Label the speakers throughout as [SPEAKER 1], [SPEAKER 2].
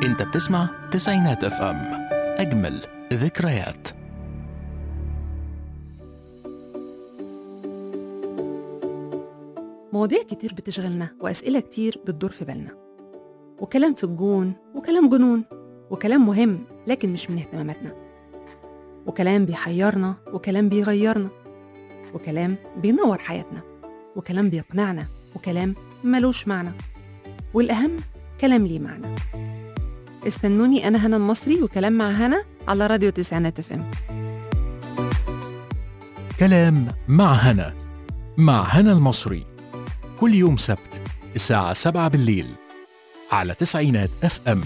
[SPEAKER 1] انت بتسمع تسعينات اف ام اجمل ذكريات
[SPEAKER 2] مواضيع كتير بتشغلنا وأسئلة كتير بتدور في بالنا وكلام في الجون وكلام جنون وكلام مهم لكن مش من اهتماماتنا وكلام بيحيرنا وكلام بيغيرنا وكلام بينور حياتنا وكلام بيقنعنا وكلام ملوش معنى والأهم كلام ليه معنى استنوني أنا هنا المصري وكلام مع هنا على راديو تسعينات اف ام
[SPEAKER 1] كلام مع هنا مع هنا المصري كل يوم سبت الساعة 7 بالليل على تسعينات اف ام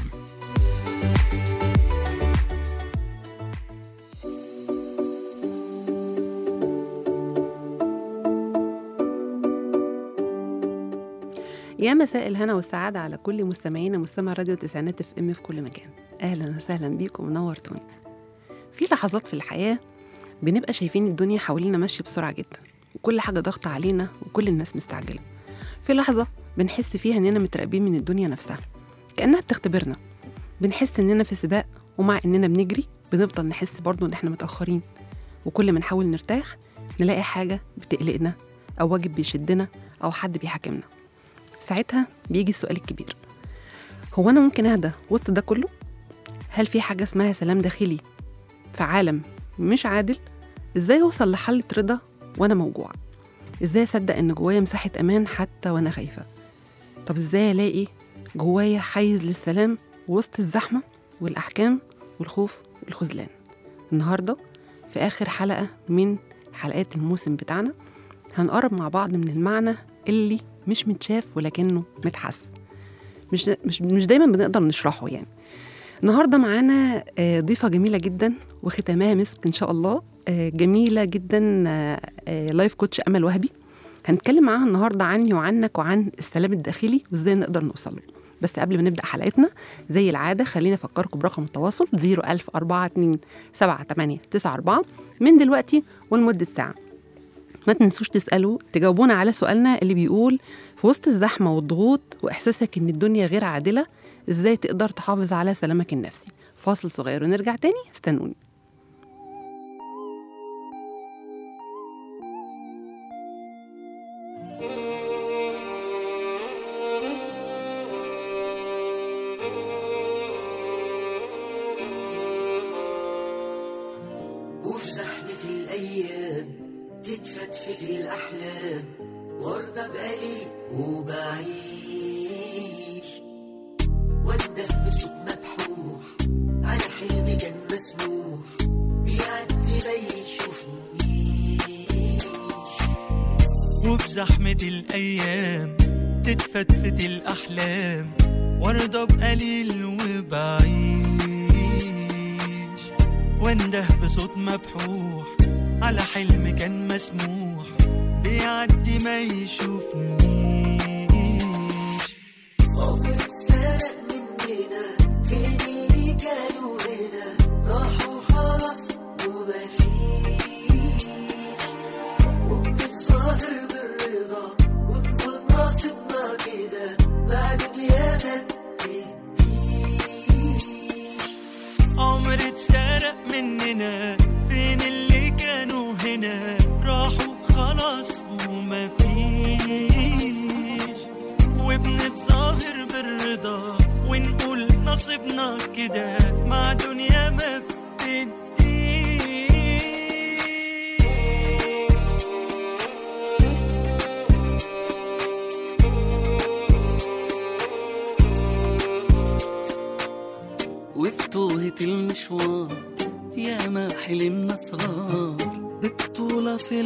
[SPEAKER 2] يا مساء الهنا والسعادة على كل مستمعينا مستمع راديو تسعينات اف ام في كل مكان أهلا وسهلا بيكم ونورتوني في لحظات في الحياة بنبقى شايفين الدنيا حوالينا ماشية بسرعة جدا وكل حاجة ضغط علينا وكل الناس مستعجلة في لحظة بنحس فيها إننا متراقبين من الدنيا نفسها كأنها بتختبرنا بنحس إننا في سباق ومع إننا بنجري بنفضل نحس برضه إن إحنا متأخرين وكل ما نحاول نرتاح نلاقي حاجة بتقلقنا أو واجب بيشدنا أو حد بيحاكمنا ساعتها بيجي السؤال الكبير هو أنا ممكن أهدى وسط ده كله؟ هل في حاجة اسمها سلام داخلي في عالم مش عادل؟ إزاي أوصل لحالة رضا وأنا موجوعة؟ إزاي أصدق إن جوايا مساحة أمان حتى وأنا خايفة؟ طب إزاي ألاقي جوايا حيز للسلام وسط الزحمة والأحكام والخوف والخذلان؟ النهاردة في آخر حلقة من حلقات الموسم بتاعنا هنقرب مع بعض من المعنى اللي مش متشاف ولكنه متحس مش مش مش دايما بنقدر نشرحه يعني النهارده معانا آه، ضيفه جميله جدا وختامها مسك ان شاء الله آه، جميله جدا آه، آه، لايف كوتش امل وهبي هنتكلم معاها النهارده عني وعنك وعن السلام الداخلي وازاي نقدر نوصل له بس قبل ما نبدا حلقتنا زي العاده خلينا افكركم برقم التواصل 01042 7894 من دلوقتي ولمده ساعه ما تنسوش تسألوا تجاوبونا على سؤالنا اللي بيقول في وسط الزحمة والضغوط وإحساسك إن الدنيا غير عادلة إزاي تقدر تحافظ على سلامك النفسي فاصل صغير ونرجع تاني استنوني
[SPEAKER 3] وفي زحمة الأيام تتفتفت الأحلام وارضى بقليل وبعيش وانده بصوت مبحوح على حلم كان مسموح بيعدي ما يشوفنيش
[SPEAKER 4] وفي زحمة الأيام تتفتفت الأحلام وارضى بقليل وبعيش وانده بصوت مبحوح على حلم كان مسموح بيعدي ما يشوفنيش
[SPEAKER 3] عمر اتسرق مننا فين اللي كانوا هنا راحوا خلاص ومفيش وبنتظاهر بالرضا ونقول ناصبنا كده بعد اليابان تديش
[SPEAKER 4] عمر اتسرق مننا فين اللي كانوا هنا راحوا خلاص وما فيش وبنتظاهر بالرضا ونقول نصيبنا كده مع دنيا ما بتديش
[SPEAKER 5] وفي توهة المشوار يا ما حلمنا صغار ببطولة في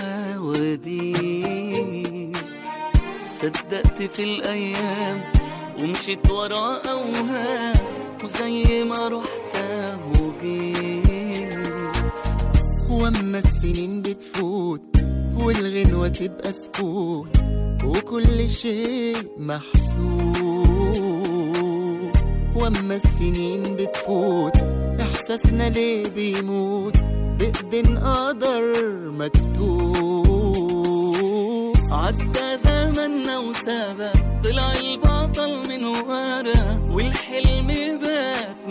[SPEAKER 5] الحواديت صدقت في الأيام ومشيت ورا أوهام وزي ما رحت وجيت
[SPEAKER 6] واما السنين بتفوت والغنوة تبقى سكوت وكل شيء محسوب واما السنين بتفوت احساسنا ليه بيموت بإيدين قدر مكتوب
[SPEAKER 5] عدى زمننا وسابق طلع البطل من ورا والحلم بات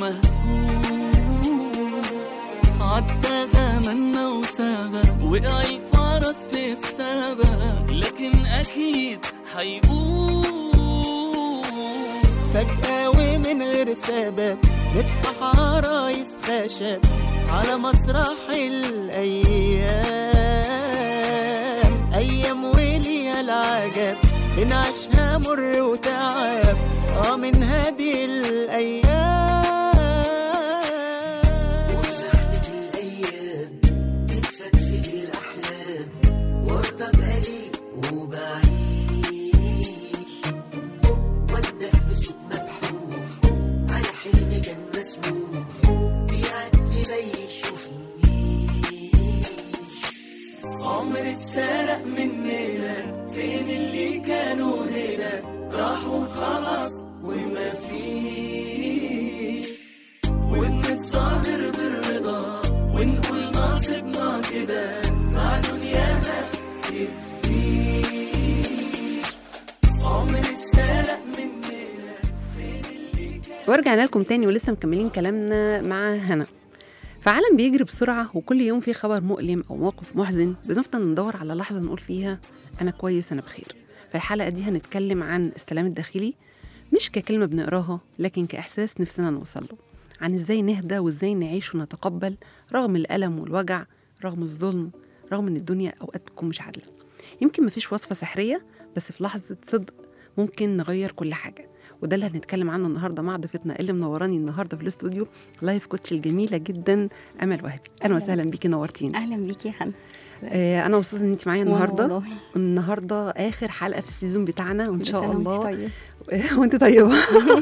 [SPEAKER 5] مهزوم عدى زمننا وسابق وقع الفرس في السبق لكن أكيد حيقوم
[SPEAKER 6] فجأة ومن غير سبب نصبح عرايس خشب على مسرح الأيام أيام وليها العجب بنعيشها مر وتعب اه من هذه الأيام
[SPEAKER 3] وزحمة الأيام بتفتفت الأحلام وارضى بقليل وبعيش وانده بسوق مبحوح على حلم كان مسموح بيعدي ما يشوفنيش
[SPEAKER 4] عمر اتسرق مننا فين اللي كانوا هنا راحوا خلاص وما فيش ونتظاهر بالرضا ونقول ناصبنا كده مع دنيانا كتير عمر اتسرق مننا
[SPEAKER 2] ورجعنا لكم تاني ولسه مكملين كلامنا مع هنا فعالم بيجري بسرعة وكل يوم في خبر مؤلم أو موقف محزن بنفضل ندور على لحظة نقول فيها أنا كويس أنا بخير في الحلقة دي هنتكلم عن السلام الداخلي مش ككلمة بنقراها لكن كإحساس نفسنا نوصل له عن إزاي نهدى وإزاي نعيش ونتقبل رغم الألم والوجع رغم الظلم رغم إن الدنيا أوقات تكون مش عادلة يمكن مفيش وصفة سحرية بس في لحظة صدق ممكن نغير كل حاجة وده اللي هنتكلم عنه النهارده مع ضيفتنا اللي منوراني النهارده في الاستوديو لايف كوتش الجميله جدا امل وهبي اهلا وسهلا بيكي نورتينا
[SPEAKER 7] اهلا بيكي يا حنا
[SPEAKER 2] آه انا مبسوطه ان انت معايا النهارده
[SPEAKER 7] والله.
[SPEAKER 2] النهارده اخر حلقه في السيزون بتاعنا وان
[SPEAKER 7] كل
[SPEAKER 2] شاء
[SPEAKER 7] سنة وانت
[SPEAKER 2] الله
[SPEAKER 7] طيب.
[SPEAKER 2] وانت طيبه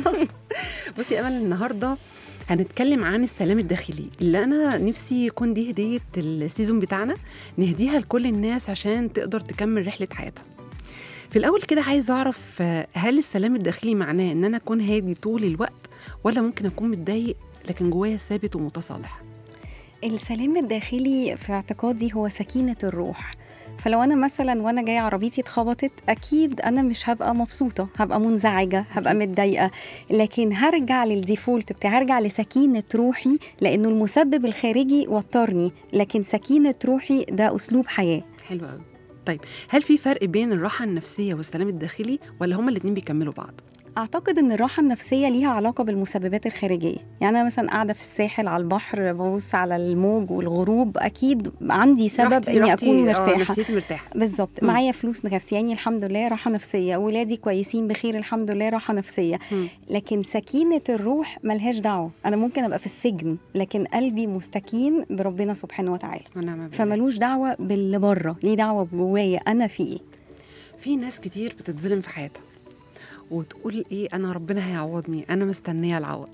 [SPEAKER 2] بصي يا امل النهارده هنتكلم عن السلام الداخلي اللي انا نفسي يكون دي هديه السيزون بتاعنا نهديها لكل الناس عشان تقدر تكمل رحله حياتها في الاول كده عايز اعرف آه، هل السلام الداخلي معناه ان انا اكون هادي طول الوقت ولا ممكن اكون متضايق لكن جوايا ثابت ومتصالح
[SPEAKER 7] السلام الداخلي في اعتقادي هو سكينة الروح فلو انا مثلا وانا جايه عربيتي اتخبطت اكيد انا مش هبقى مبسوطه هبقى منزعجه هبقى متضايقه لكن هرجع للديفولت بتاعي هرجع لسكينه روحي لانه المسبب الخارجي وترني لكن سكينه روحي ده اسلوب حياه
[SPEAKER 2] حلو قوي طيب هل في فرق بين الراحه النفسيه والسلام الداخلي ولا هما الاتنين بيكملوا بعض
[SPEAKER 7] اعتقد ان الراحه النفسيه ليها علاقه بالمسببات الخارجيه يعني انا مثلا قاعده في الساحل على البحر ببص على الموج والغروب اكيد عندي سبب
[SPEAKER 2] راحتي-
[SPEAKER 7] اني
[SPEAKER 2] راحتي-
[SPEAKER 7] اكون
[SPEAKER 2] آه،
[SPEAKER 7] مرتاحه
[SPEAKER 2] نفسيتي مرتاحه
[SPEAKER 7] بالظبط
[SPEAKER 2] مم.
[SPEAKER 7] معايا فلوس مكفياني الحمد لله راحه نفسيه ولادي كويسين بخير الحمد لله راحه نفسيه
[SPEAKER 2] مم.
[SPEAKER 7] لكن سكينه الروح ملهاش دعوه انا ممكن ابقى في السجن لكن قلبي مستكين بربنا سبحانه وتعالى
[SPEAKER 2] ونعم بالله.
[SPEAKER 7] فملوش دعوه باللي بره ليه دعوه بجوايا انا في ايه
[SPEAKER 2] في ناس كتير بتتظلم في حياتها وتقول ايه انا ربنا هيعوضني انا مستنيه العوض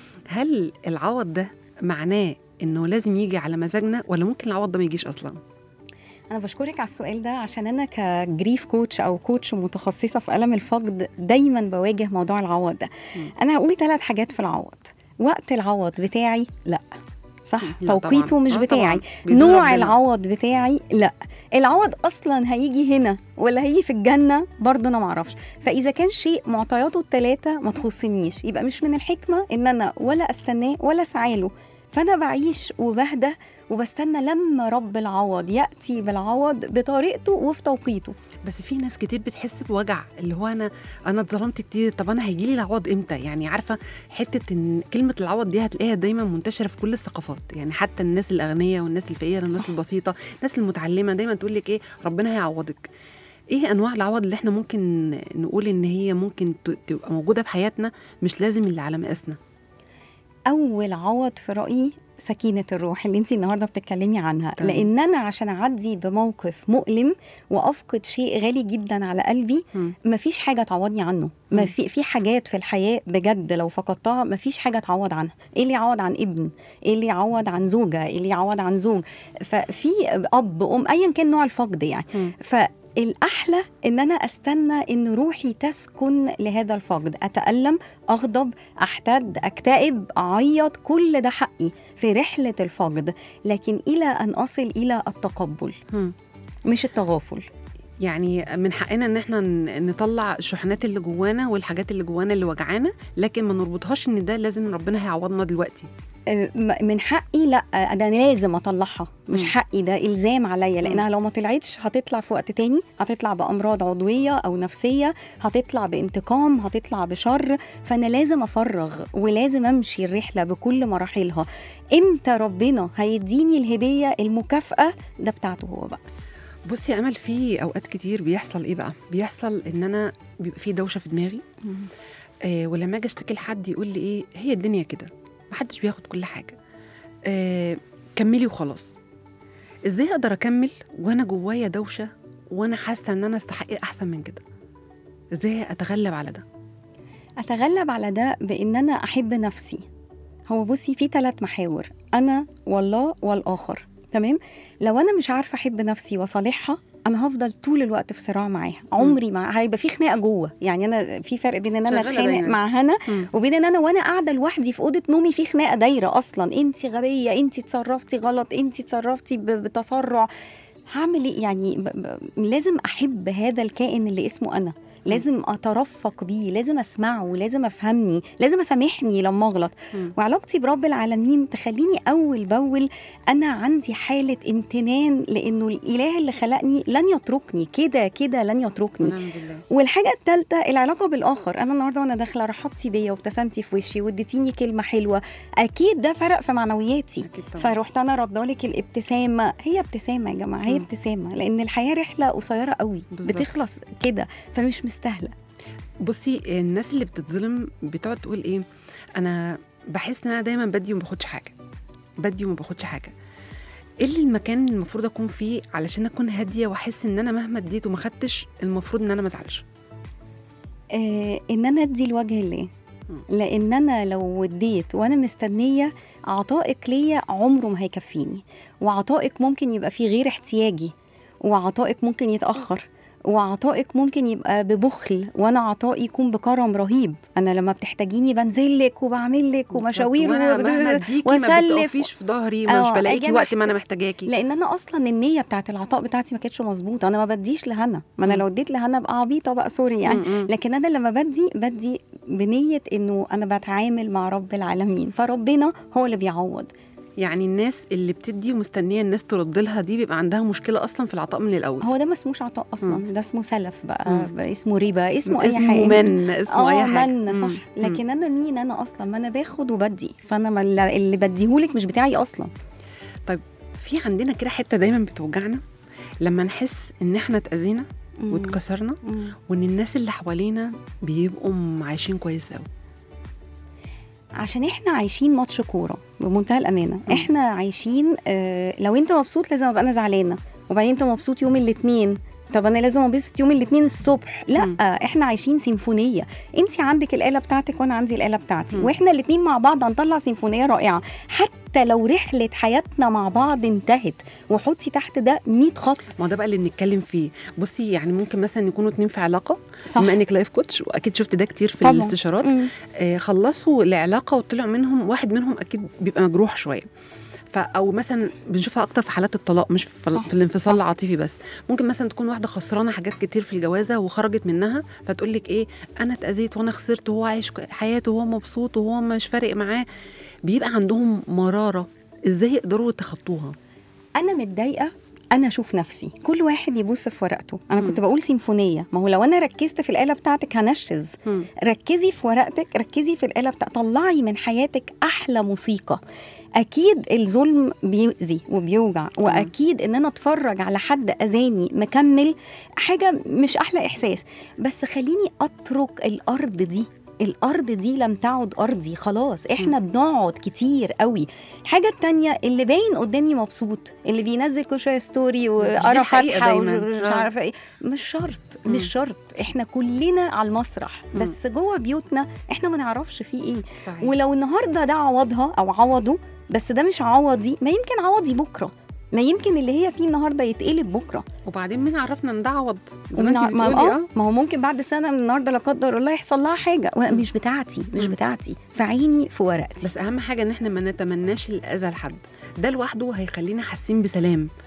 [SPEAKER 2] هل العوض ده معناه انه لازم يجي على مزاجنا ولا ممكن العوض ده ما يجيش اصلا
[SPEAKER 7] انا بشكرك على السؤال ده عشان انا كجريف كوتش او كوتش متخصصه في الم الفقد دايما بواجه موضوع العوض ده
[SPEAKER 2] مم.
[SPEAKER 7] انا هقول ثلاث حاجات في العوض وقت العوض بتاعي لا صح
[SPEAKER 2] لا
[SPEAKER 7] توقيته
[SPEAKER 2] طبعاً.
[SPEAKER 7] مش
[SPEAKER 2] آه
[SPEAKER 7] بتاعي
[SPEAKER 2] طبعاً. بيدور
[SPEAKER 7] نوع
[SPEAKER 2] ربنا.
[SPEAKER 7] العوض بتاعي لا العوض اصلا هيجي هنا ولا هيجي في الجنه برضه انا معرفش فاذا كان شيء معطياته الثلاثه ما تخصنيش يبقى مش من الحكمه ان انا ولا استناه ولا اسعى له فانا بعيش وبهدى وبستنى لما رب العوض ياتي بالعوض بطريقته وفي توقيته
[SPEAKER 2] بس في ناس كتير بتحس بوجع اللي هو انا انا اتظلمت كتير طب انا هيجي لي العوض امتى يعني عارفه حته ان كلمه العوض دي هتلاقيها دايما منتشره في كل الثقافات يعني حتى الناس الاغنياء والناس الفقيره الناس
[SPEAKER 7] صح.
[SPEAKER 2] البسيطه الناس المتعلمه دايما تقول لك ايه ربنا هيعوضك ايه انواع العوض اللي احنا ممكن نقول ان هي ممكن ت- تبقى موجوده في حياتنا مش لازم اللي على مقاسنا
[SPEAKER 7] اول عوض في رايي سكينة الروح اللي انت النهارده بتتكلمي عنها
[SPEAKER 2] تمام.
[SPEAKER 7] لان انا عشان اعدي بموقف مؤلم وافقد شيء غالي جدا على قلبي
[SPEAKER 2] مم.
[SPEAKER 7] مفيش حاجه تعوضني عنه
[SPEAKER 2] مم.
[SPEAKER 7] ما في في حاجات في الحياه بجد لو فقدتها مفيش حاجه تعوض عنها ايه اللي يعوض عن ابن ايه اللي يعوض عن زوجه ايه اللي يعوض عن زوج ففي اب ام ايا كان نوع الفقد يعني
[SPEAKER 2] مم.
[SPEAKER 7] فالاحلى ان انا استنى ان روحي تسكن لهذا الفقد اتالم اغضب احتد اكتئب اعيط كل ده حقي في رحله الفقد لكن الى ان اصل الى التقبل
[SPEAKER 2] مم.
[SPEAKER 7] مش التغافل
[SPEAKER 2] يعني من حقنا ان احنا ن- نطلع الشحنات اللي جوانا والحاجات اللي جوانا اللي وجعانا لكن ما نربطهاش ان ده لازم ربنا هيعوضنا دلوقتي
[SPEAKER 7] آه، م- من حقي لا انا لازم اطلعها مش
[SPEAKER 2] مم.
[SPEAKER 7] حقي ده الزام عليا لانها لو ما طلعتش هتطلع في وقت تاني هتطلع بامراض عضويه او نفسيه هتطلع بانتقام هتطلع بشر فانا لازم افرغ ولازم امشي الرحله بكل مراحلها امتى ربنا هيديني الهديه المكافاه ده بتاعته هو بقى
[SPEAKER 2] بصي يا امل في اوقات كتير بيحصل ايه بقى بيحصل ان انا بيبقى في دوشه في دماغي آه ولما اجي اشتكي لحد يقول لي ايه هي الدنيا كده محدش بياخد كل حاجه آه كملي وخلاص ازاي اقدر اكمل وانا جوايا دوشه وانا حاسه ان انا استحق احسن من كده ازاي اتغلب على ده
[SPEAKER 7] اتغلب على ده بان انا احب نفسي هو بصي في ثلاث محاور انا والله والاخر تمام لو انا مش عارفه احب نفسي واصالحها انا هفضل طول الوقت في صراع معاها عمري ما هيبقى في خناقه جوه يعني انا في فرق بين ان انا
[SPEAKER 2] شغالة
[SPEAKER 7] اتخانق
[SPEAKER 2] دايماً.
[SPEAKER 7] مع هنا
[SPEAKER 2] مم.
[SPEAKER 7] وبين ان انا وانا قاعده لوحدي في اوضه نومي في خناقه دايره اصلا انت غبيه انت اتصرفتي غلط انت اتصرفتي ب- بتسرع هعمل ايه يعني ب... ب... لازم احب هذا الكائن اللي اسمه انا لازم اترفق بيه لازم اسمعه لازم افهمني لازم اسامحني لما اغلط
[SPEAKER 2] مم.
[SPEAKER 7] وعلاقتي برب العالمين تخليني اول باول انا عندي حاله امتنان لانه الاله اللي خلقني لن يتركني كده كده لن يتركني
[SPEAKER 2] ونعم بالله
[SPEAKER 7] والحاجه الثالثه العلاقه بالاخر انا النهارده وانا داخله رحبتي بيا وابتسمتي في وشي واديتيني كلمه حلوه اكيد ده فرق في معنوياتي
[SPEAKER 2] اكيد طبعا
[SPEAKER 7] فرحت انا ردالك الابتسامه هي ابتسامه يا جماعه هي
[SPEAKER 2] مم.
[SPEAKER 7] ابتسامه لان الحياه رحله قصيره قوي
[SPEAKER 2] بالظبط.
[SPEAKER 7] بتخلص كده فمش مستاهله
[SPEAKER 2] بصي الناس اللي بتتظلم بتقعد تقول ايه انا بحس ان انا دايما بدي وما باخدش حاجه بدي وما باخدش حاجه ايه اللي المكان اللي المفروض اكون فيه علشان اكون هاديه واحس ان انا مهما اديت وما خدتش المفروض ان انا ما ازعلش
[SPEAKER 7] آه ان انا ادي لوجه الله
[SPEAKER 2] مم.
[SPEAKER 7] لان انا لو اديت وانا مستنيه عطائك ليا عمره ما هيكفيني وعطائك ممكن يبقى فيه غير احتياجي وعطائك ممكن يتاخر وعطائك ممكن يبقى ببخل وانا عطائي يكون بكرم رهيب انا لما بتحتاجيني بنزلك وبعملك ومشاوير
[SPEAKER 2] وانا
[SPEAKER 7] وب-
[SPEAKER 2] مهما اديكي ما
[SPEAKER 7] وأسلف
[SPEAKER 2] بتقفيش في ظهري ما مش
[SPEAKER 7] آه،
[SPEAKER 2] بلاقيكي
[SPEAKER 7] أجي
[SPEAKER 2] وقت ما انا
[SPEAKER 7] محت-
[SPEAKER 2] محتاجاكي
[SPEAKER 7] لان انا اصلا النيه بتاعت العطاء بتاعتي ما كانتش مظبوطه انا ما بديش لهنا ما انا
[SPEAKER 2] مم.
[SPEAKER 7] لو اديت لهنا ابقى عبيطه بقى سوري يعني
[SPEAKER 2] م- م.
[SPEAKER 7] لكن انا لما بدي بدي بنيه انه انا بتعامل مع رب العالمين فربنا هو اللي بيعوض
[SPEAKER 2] يعني الناس اللي بتدي ومستنيه الناس ترد لها دي بيبقى عندها مشكله اصلا في العطاء من الاول
[SPEAKER 7] هو ده ما اسموش عطاء اصلا
[SPEAKER 2] مم.
[SPEAKER 7] ده اسمه سلف بقى,
[SPEAKER 2] مم.
[SPEAKER 7] بقى اسمه ربا اسمه اي
[SPEAKER 2] اسمه
[SPEAKER 7] حاجه
[SPEAKER 2] من اسمه اي
[SPEAKER 7] اه
[SPEAKER 2] حاجه
[SPEAKER 7] من
[SPEAKER 2] مم.
[SPEAKER 7] صح لكن انا مين انا اصلا ما انا باخد وبدي فانا ما اللي اللي بديهولك مش بتاعي اصلا
[SPEAKER 2] في عندنا كده حته دايما بتوجعنا لما نحس ان احنا اتاذينا
[SPEAKER 7] مم.
[SPEAKER 2] واتكسرنا
[SPEAKER 7] مم.
[SPEAKER 2] وان الناس اللي حوالينا بيبقوا م- عايشين كويس قوي
[SPEAKER 7] عشان احنا عايشين ماتش كوره بمنتهى الامانه
[SPEAKER 2] مم.
[SPEAKER 7] احنا عايشين آه لو انت مبسوط لازم ابقى انا زعلانه وبعدين انت مبسوط يوم الاثنين طب انا لازم انبسط يوم الاثنين الصبح لا
[SPEAKER 2] مم.
[SPEAKER 7] احنا عايشين سيمفونيه انت عندك الاله بتاعتك وانا عندي الاله بتاعتي
[SPEAKER 2] مم.
[SPEAKER 7] واحنا الاثنين مع بعض هنطلع سيمفونيه رائعه حتى لو رحله حياتنا مع بعض انتهت وحطي تحت ده 100 خط
[SPEAKER 2] ما هو ده بقى اللي بنتكلم فيه بصي يعني ممكن مثلا يكونوا اتنين في علاقه
[SPEAKER 7] صح
[SPEAKER 2] بما انك لايف كوتش واكيد شفت ده كتير في
[SPEAKER 7] طبعاً.
[SPEAKER 2] الاستشارات
[SPEAKER 7] مم.
[SPEAKER 2] آه خلصوا العلاقه وطلع منهم واحد منهم اكيد بيبقى مجروح شويه ف او مثلا بنشوفها اكتر في حالات الطلاق مش في,
[SPEAKER 7] صح.
[SPEAKER 2] في الانفصال العاطفي بس ممكن مثلا تكون واحده خسرانه حاجات كتير في الجوازه وخرجت منها فتقول لك ايه انا اتاذيت وانا خسرت وهو عايش ك- حياته وهو مبسوط وهو مش فارق معاه بيبقى عندهم مراره ازاي يقدروا يتخطوها
[SPEAKER 7] انا متضايقه انا اشوف نفسي كل واحد يبص في ورقته انا
[SPEAKER 2] مم.
[SPEAKER 7] كنت بقول سيمفونيه ما هو لو انا ركزت في الاله بتاعتك هنشز
[SPEAKER 2] مم.
[SPEAKER 7] ركزي في ورقتك ركزي في الاله بتاعتك طلعي من حياتك احلى موسيقى اكيد الظلم بيؤذي وبيوجع واكيد ان انا اتفرج على حد اذاني مكمل حاجه مش احلى احساس بس خليني اترك الارض دي الارض دي لم تعد ارضي خلاص احنا بنقعد كتير قوي الحاجه التانية اللي باين قدامي مبسوط اللي بينزل كل شويه ستوري
[SPEAKER 2] دي
[SPEAKER 7] وقرا
[SPEAKER 2] الحقيقة
[SPEAKER 7] فاتحه
[SPEAKER 2] دايماً.
[SPEAKER 7] ومش
[SPEAKER 2] آه.
[SPEAKER 7] عارفه ايه مش شرط
[SPEAKER 2] مم.
[SPEAKER 7] مش شرط احنا كلنا على المسرح
[SPEAKER 2] مم.
[SPEAKER 7] بس جوه بيوتنا احنا ما نعرفش فيه ايه
[SPEAKER 2] صحيح
[SPEAKER 7] ولو النهارده ده عوضها او عوضه بس ده مش عوضي ما يمكن عوضي بكره ما يمكن اللي هي فيه النهارده يتقلب بكره
[SPEAKER 2] وبين مين عرفنا ان ده عوض زي ما
[SPEAKER 7] ومن
[SPEAKER 2] انت
[SPEAKER 7] ع- ما,
[SPEAKER 2] بتقولي
[SPEAKER 7] آه ما هو ممكن بعد سنه من النهارده لا قدر الله يحصل لها حاجه و- مش بتاعتي مش
[SPEAKER 2] مم.
[SPEAKER 7] بتاعتي فعيني في ورقتي
[SPEAKER 2] بس اهم حاجه ان احنا ما نتمناش الاذى لحد ده لوحده هيخلينا حاسين بسلام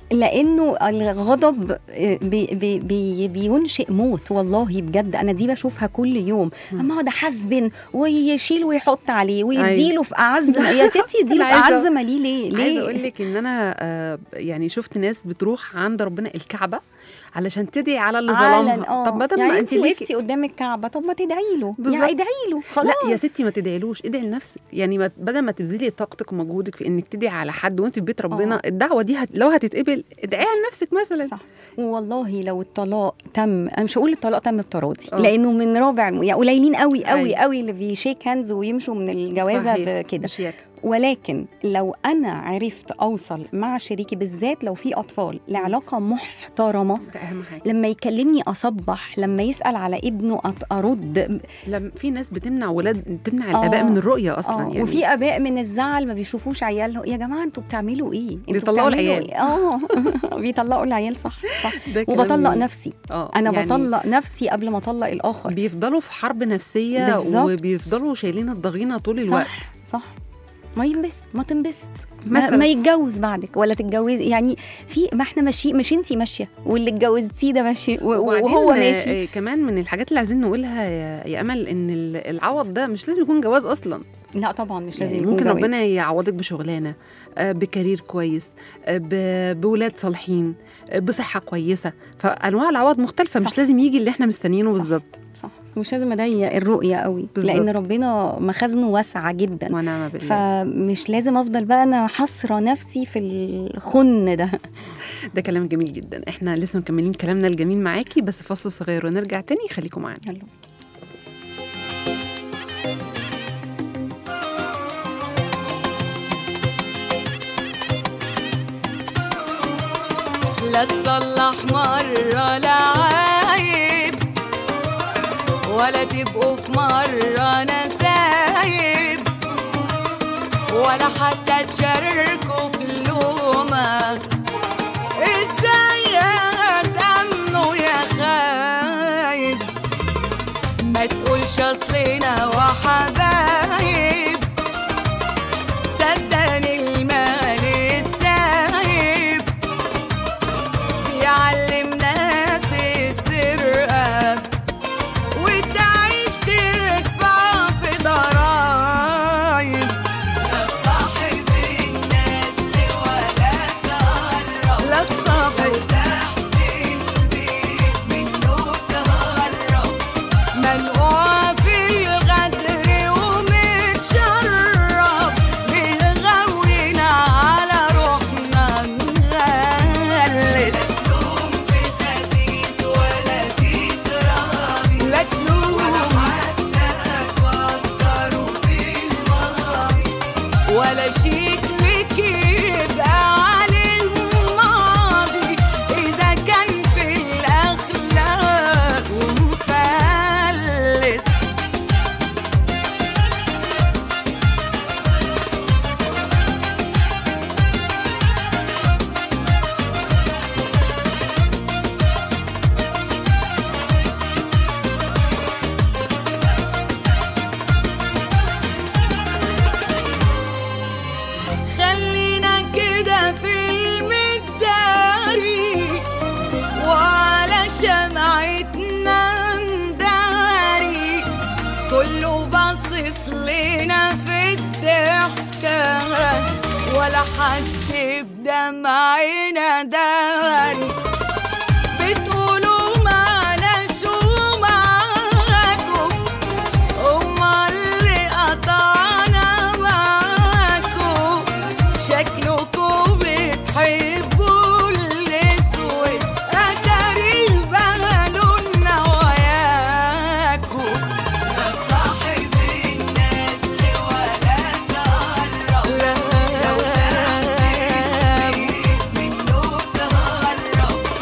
[SPEAKER 7] لانه الغضب بي بي بي بينشئ موت والله بجد انا دي بشوفها كل يوم اما اقعد احسبن ويشيل ويحط عليه ويديله في اعز يا ستي يديله في
[SPEAKER 2] أنا عايزة-
[SPEAKER 7] اعز ما ليه ليه ليه
[SPEAKER 2] عايزه اقول لك ان انا آه، يعني شفت ناس بتروح عند ربنا الكعبه علشان تدعي على اللي
[SPEAKER 7] علن
[SPEAKER 2] ظلمها
[SPEAKER 7] اه
[SPEAKER 2] طب بدل
[SPEAKER 7] يعني
[SPEAKER 2] ما
[SPEAKER 7] انت
[SPEAKER 2] انت ليكي-
[SPEAKER 7] وقفتي قدام الكعبه طب ما تدعي له
[SPEAKER 2] بالظبط.
[SPEAKER 7] يعني ادعي له خلاص
[SPEAKER 2] لا يا ستي ما تدعيلوش ادعي لنفسك يعني ما بدل ما تبذلي طاقتك ومجهودك في انك تدعي على حد وانت في بيت ربنا
[SPEAKER 7] آه.
[SPEAKER 2] الدعوه دي هت... لو هتتقبل ادعيها لنفسك مثلا
[SPEAKER 7] صح والله لو الطلاق تم انا مش هقول الطلاق تم بتراضي
[SPEAKER 2] آه.
[SPEAKER 7] لانه من رابع يعني قليلين قوي قوي
[SPEAKER 2] أيوة.
[SPEAKER 7] قوي اللي بيشيك هاندز ويمشوا من الجوازه
[SPEAKER 2] صحيح.
[SPEAKER 7] بكده
[SPEAKER 2] بشياكة.
[SPEAKER 7] ولكن لو انا عرفت اوصل مع شريكي بالذات لو في اطفال لعلاقه محترمه
[SPEAKER 2] ده اهم حاجه
[SPEAKER 7] لما يكلمني اصبح لما يسال على ابنه أت- ارد
[SPEAKER 2] لما في ناس بتمنع ولاد تمنع الاباء
[SPEAKER 7] آه.
[SPEAKER 2] من الرؤيه اصلا
[SPEAKER 7] اه
[SPEAKER 2] يعني
[SPEAKER 7] وفي اباء من الزعل ما بيشوفوش عيالهم يا جماعه انتوا بتعملوا ايه انتوا
[SPEAKER 2] بيطلقوا
[SPEAKER 7] بتعملوا
[SPEAKER 2] العيال.
[SPEAKER 7] إيه؟ اه بيطلقوا العيال صح صح
[SPEAKER 2] ده كلام
[SPEAKER 7] وبطلق
[SPEAKER 2] جميل.
[SPEAKER 7] نفسي
[SPEAKER 2] اه
[SPEAKER 7] انا
[SPEAKER 2] يعني
[SPEAKER 7] بطلق نفسي قبل ما اطلق الاخر
[SPEAKER 2] بيفضلوا في حرب نفسيه
[SPEAKER 7] بالظبط.
[SPEAKER 2] وبيفضلوا شايلين الضغينه طول الوقت
[SPEAKER 7] صح صح ما ينبسط ما تنبسط ما,
[SPEAKER 2] مثلاً.
[SPEAKER 7] ما يتجوز بعدك ولا تتجوزي يعني في ما احنا ماشيين مش انتي ماشيه واللي اتجوزتيه ده ماشي و-
[SPEAKER 2] وبعدين
[SPEAKER 7] وهو
[SPEAKER 2] آه،
[SPEAKER 7] ماشي
[SPEAKER 2] آه، كمان من الحاجات اللي عايزين نقولها يا, يا امل ان ال- العوض ده مش لازم يكون جواز اصلا
[SPEAKER 7] لا طبعا مش لازم
[SPEAKER 2] يعني
[SPEAKER 7] يكون
[SPEAKER 2] ممكن
[SPEAKER 7] جواز.
[SPEAKER 2] ربنا يعوضك بشغلانه آه، بكارير كويس آه، ب- بولاد صالحين آه، بصحه كويسه فانواع العوض مختلفه
[SPEAKER 7] صح.
[SPEAKER 2] مش لازم يجي اللي احنا مستنيينه
[SPEAKER 7] صح.
[SPEAKER 2] بالظبط
[SPEAKER 7] صح مش لازم اضيق الرؤيه قوي
[SPEAKER 2] بالظبط.
[SPEAKER 7] لان ربنا مخازنه واسعه جدا
[SPEAKER 2] ونعم بالله
[SPEAKER 7] فمش لازم افضل بقى انا حاصره نفسي في الخن ده
[SPEAKER 2] ده كلام جميل جدا احنا لسه مكملين كلامنا الجميل معاكي بس فاصل صغير ونرجع تاني خليكم معانا
[SPEAKER 7] يلا
[SPEAKER 5] لا تصلح مرة لعايب ولا تبقوا في مرة نسايب ولا حتى تشاركوا في اللومة ازاي هتأمنوا يا خايب ما تقولش اصلنا وحبايب صدقني المال السايب بيعلم ناس السرقة وتعيش تدفع في ضرايب لا تصاحب الندل ولا تقرب لا تصاحب تحت البيت منه تهرب منقوع في الغدر ومتشرب بيغوينا على روحنا نغلس تلوم في خسيس ولا تتراضي لا تلوم ولا حتى تفكروا بالماضي ولا شيك لك يبقى عليه ماضي إذا كان في الأخلاق ومفلس خلينا كده في المداري وعلى شمعتنا نداري كله باصص لنا في الضحكة ولا حد بدمعنا داري بتقولوا معلش ومعاكم هما اللي قطعنا معاكم شكلكم بتحبوا الاسود اتاري بالونا وياكم لا صاحب الندل ولا تقرب لا منه تهرب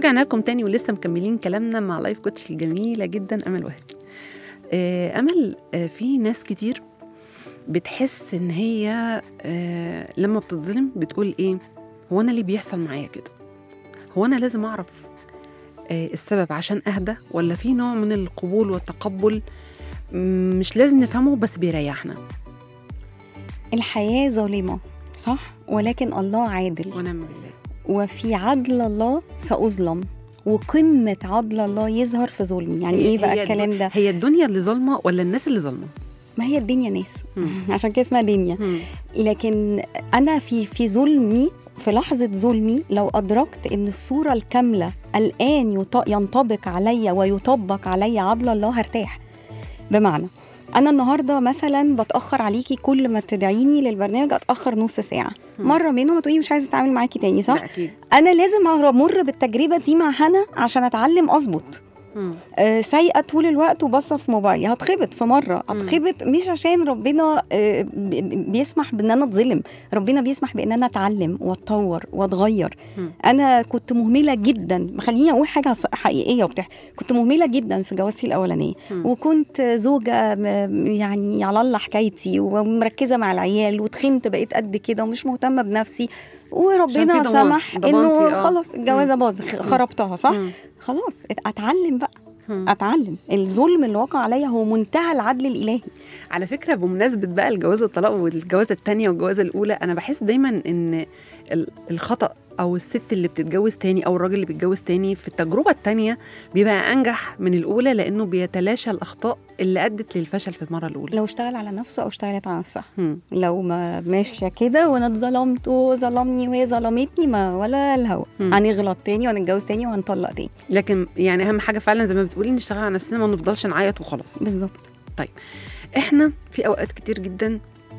[SPEAKER 2] ورجعنا لكم تاني ولسه مكملين كلامنا مع لايف كوتش الجميله جدا امل وهبي آه، امل آه، في ناس كتير بتحس ان هي آه، لما بتتظلم بتقول ايه هو انا ليه بيحصل معايا كده هو انا لازم اعرف آه، السبب عشان اهدى ولا في نوع من القبول والتقبل مم، مش لازم نفهمه بس بيريحنا
[SPEAKER 7] الحياة ظالمة صح ولكن الله عادل
[SPEAKER 2] ونعم بالله
[SPEAKER 7] وفي عدل الله سأظلم وقمة عدل الله يظهر في ظلمي يعني ايه بقى
[SPEAKER 2] هي
[SPEAKER 7] الكلام
[SPEAKER 2] الد-
[SPEAKER 7] ده
[SPEAKER 2] هي الدنيا اللي ظالمه ولا الناس اللي ظالمه
[SPEAKER 7] ما هي الدنيا ناس
[SPEAKER 2] مم.
[SPEAKER 7] عشان كده اسمها دنيا
[SPEAKER 2] مم.
[SPEAKER 7] لكن انا في في ظلمي في لحظة ظلمي لو أدركت إن الصورة الكاملة الآن يط- ينطبق عليا ويطبق عليا عدل الله هرتاح بمعنى أنا النهاردة مثلا بتأخر عليكي كل ما تدعيني للبرنامج أتأخر نص ساعة
[SPEAKER 2] مم.
[SPEAKER 7] مرة منهم تقولي مش عايزة أتعامل معاكي تاني صح؟
[SPEAKER 2] لا اكيد
[SPEAKER 7] أنا لازم أمر بالتجربة دي مع هنا عشان أتعلم أظبط
[SPEAKER 2] مم.
[SPEAKER 7] آه، سايقه طول الوقت وباصه في موبايلي هتخبط في مره
[SPEAKER 2] مم.
[SPEAKER 7] هتخبط مش عشان ربنا آه، ب- بيسمح بان انا اتظلم ربنا بيسمح بان انا اتعلم واتطور واتغير
[SPEAKER 2] مم.
[SPEAKER 7] انا كنت مهمله جدا خليني اقول حاجه ص- حقيقيه وبتاع كنت مهمله جدا في جوازتي الاولانيه
[SPEAKER 2] مم.
[SPEAKER 7] وكنت زوجه م- يعني على الله حكايتي ومركزه مع العيال وتخنت بقيت قد كده ومش مهتمه بنفسي
[SPEAKER 2] عشان
[SPEAKER 7] وربنا
[SPEAKER 2] في ضمان-
[SPEAKER 7] سمح
[SPEAKER 2] ضمانتي،
[SPEAKER 7] انه
[SPEAKER 2] آه.
[SPEAKER 7] خلاص الجوازه باظ خربتها صح
[SPEAKER 2] مم.
[SPEAKER 7] خلاص اتعلم بقى
[SPEAKER 2] مم.
[SPEAKER 7] اتعلم الظلم اللي وقع عليا هو منتهى العدل الالهي
[SPEAKER 2] على فكره بمناسبه بقى الجواز والطلاق والجوازه الثانيه والجوازه الاولى انا بحس دايما ان ال- الخطا او الست اللي بتتجوز تاني او الراجل اللي بيتجوز تاني في التجربه الثانيه بيبقى انجح من الاولى لانه بيتلاشى الاخطاء اللي ادت للفشل في المره الاولى
[SPEAKER 7] لو اشتغل على نفسه او اشتغلت على نفسها
[SPEAKER 2] مم.
[SPEAKER 7] لو ما ماشيه كده وانا اتظلمت وظلمني وهي ظلمتني ما ولا الهوا
[SPEAKER 2] مم.
[SPEAKER 7] هنغلط تاني وهنتجوز تاني وهنطلق تاني
[SPEAKER 2] لكن يعني اهم حاجه فعلا زي ما بتقولي نشتغل على نفسنا ما نفضلش نعيط وخلاص
[SPEAKER 7] بالظبط
[SPEAKER 2] احنا في اوقات كتير جدا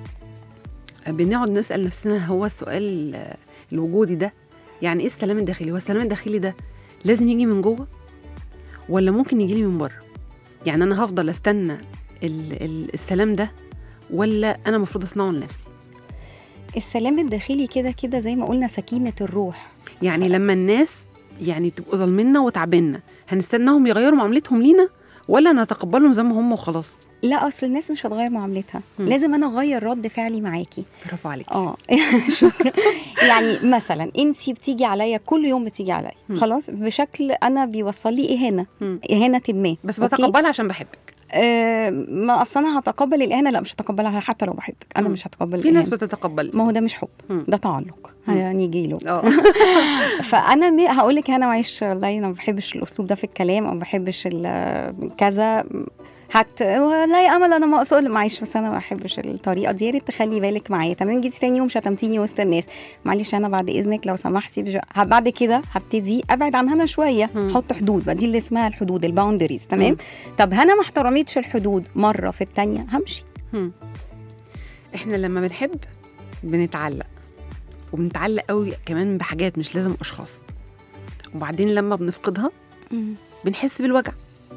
[SPEAKER 2] بنقعد نسال نفسنا هو السؤال آه، الوجودي ده يعني ايه السلام الداخلي هو السلام الداخلي ده لازم يجي من جوه ولا ممكن يجي لي من بره يعني انا هفضل استنى ال- ال- السلام ده ولا انا المفروض اصنعه لنفسي
[SPEAKER 7] السلام الداخلي كده كده زي ما قلنا سكينه الروح
[SPEAKER 2] يعني لما الناس يعني تبقوا ظالميننا وتعبنا هنستناهم يغيروا معاملتهم لينا ولا نتقبلهم زي ما هم وخلاص
[SPEAKER 7] لا اصل الناس مش هتغير معاملتها
[SPEAKER 2] مم.
[SPEAKER 7] لازم انا اغير رد فعلي معاكي
[SPEAKER 2] برافو عليك
[SPEAKER 7] اه شكرا يعني مثلا انت بتيجي عليا كل يوم بتيجي عليا
[SPEAKER 2] مم.
[SPEAKER 7] خلاص بشكل انا بيوصل لي اهانه
[SPEAKER 2] مم.
[SPEAKER 7] اهانه ما
[SPEAKER 2] بس
[SPEAKER 7] أوكي؟
[SPEAKER 2] بتقبلها عشان بحبك
[SPEAKER 7] آه ما اصل انا هتقبل الاهانه لا مش هتقبلها حتى لو بحبك انا
[SPEAKER 2] مم.
[SPEAKER 7] مش هتقبل
[SPEAKER 2] في ناس
[SPEAKER 7] الإهانة.
[SPEAKER 2] بتتقبل
[SPEAKER 7] ما هو ده مش حب
[SPEAKER 2] مم.
[SPEAKER 7] ده تعلق
[SPEAKER 2] مم.
[SPEAKER 7] يعني يجي له
[SPEAKER 2] اه
[SPEAKER 7] فانا م... هقول لك انا معلش والله انا ما بحبش الاسلوب ده في الكلام او ما بحبش ال- كذا هت لا يا امل انا ما اقصد معلش بس انا ما بحبش الطريقه دي يا ريت تخلي بالك معايا تمام جيتي تاني يوم شتمتيني وسط الناس معلش انا بعد اذنك لو سمحتي بج... ه- بعد كده هبتدي ابعد عن هنا شويه
[SPEAKER 2] مم.
[SPEAKER 7] احط حدود بقى دي اللي اسمها الحدود الباوندريز تمام
[SPEAKER 2] مم.
[SPEAKER 7] طب هنا ما احترمتش الحدود مره في الثانيه همشي
[SPEAKER 2] هم. احنا لما بنحب بنتعلق وبنتعلق قوي كمان بحاجات مش لازم اشخاص وبعدين لما بنفقدها بنحس بالوجع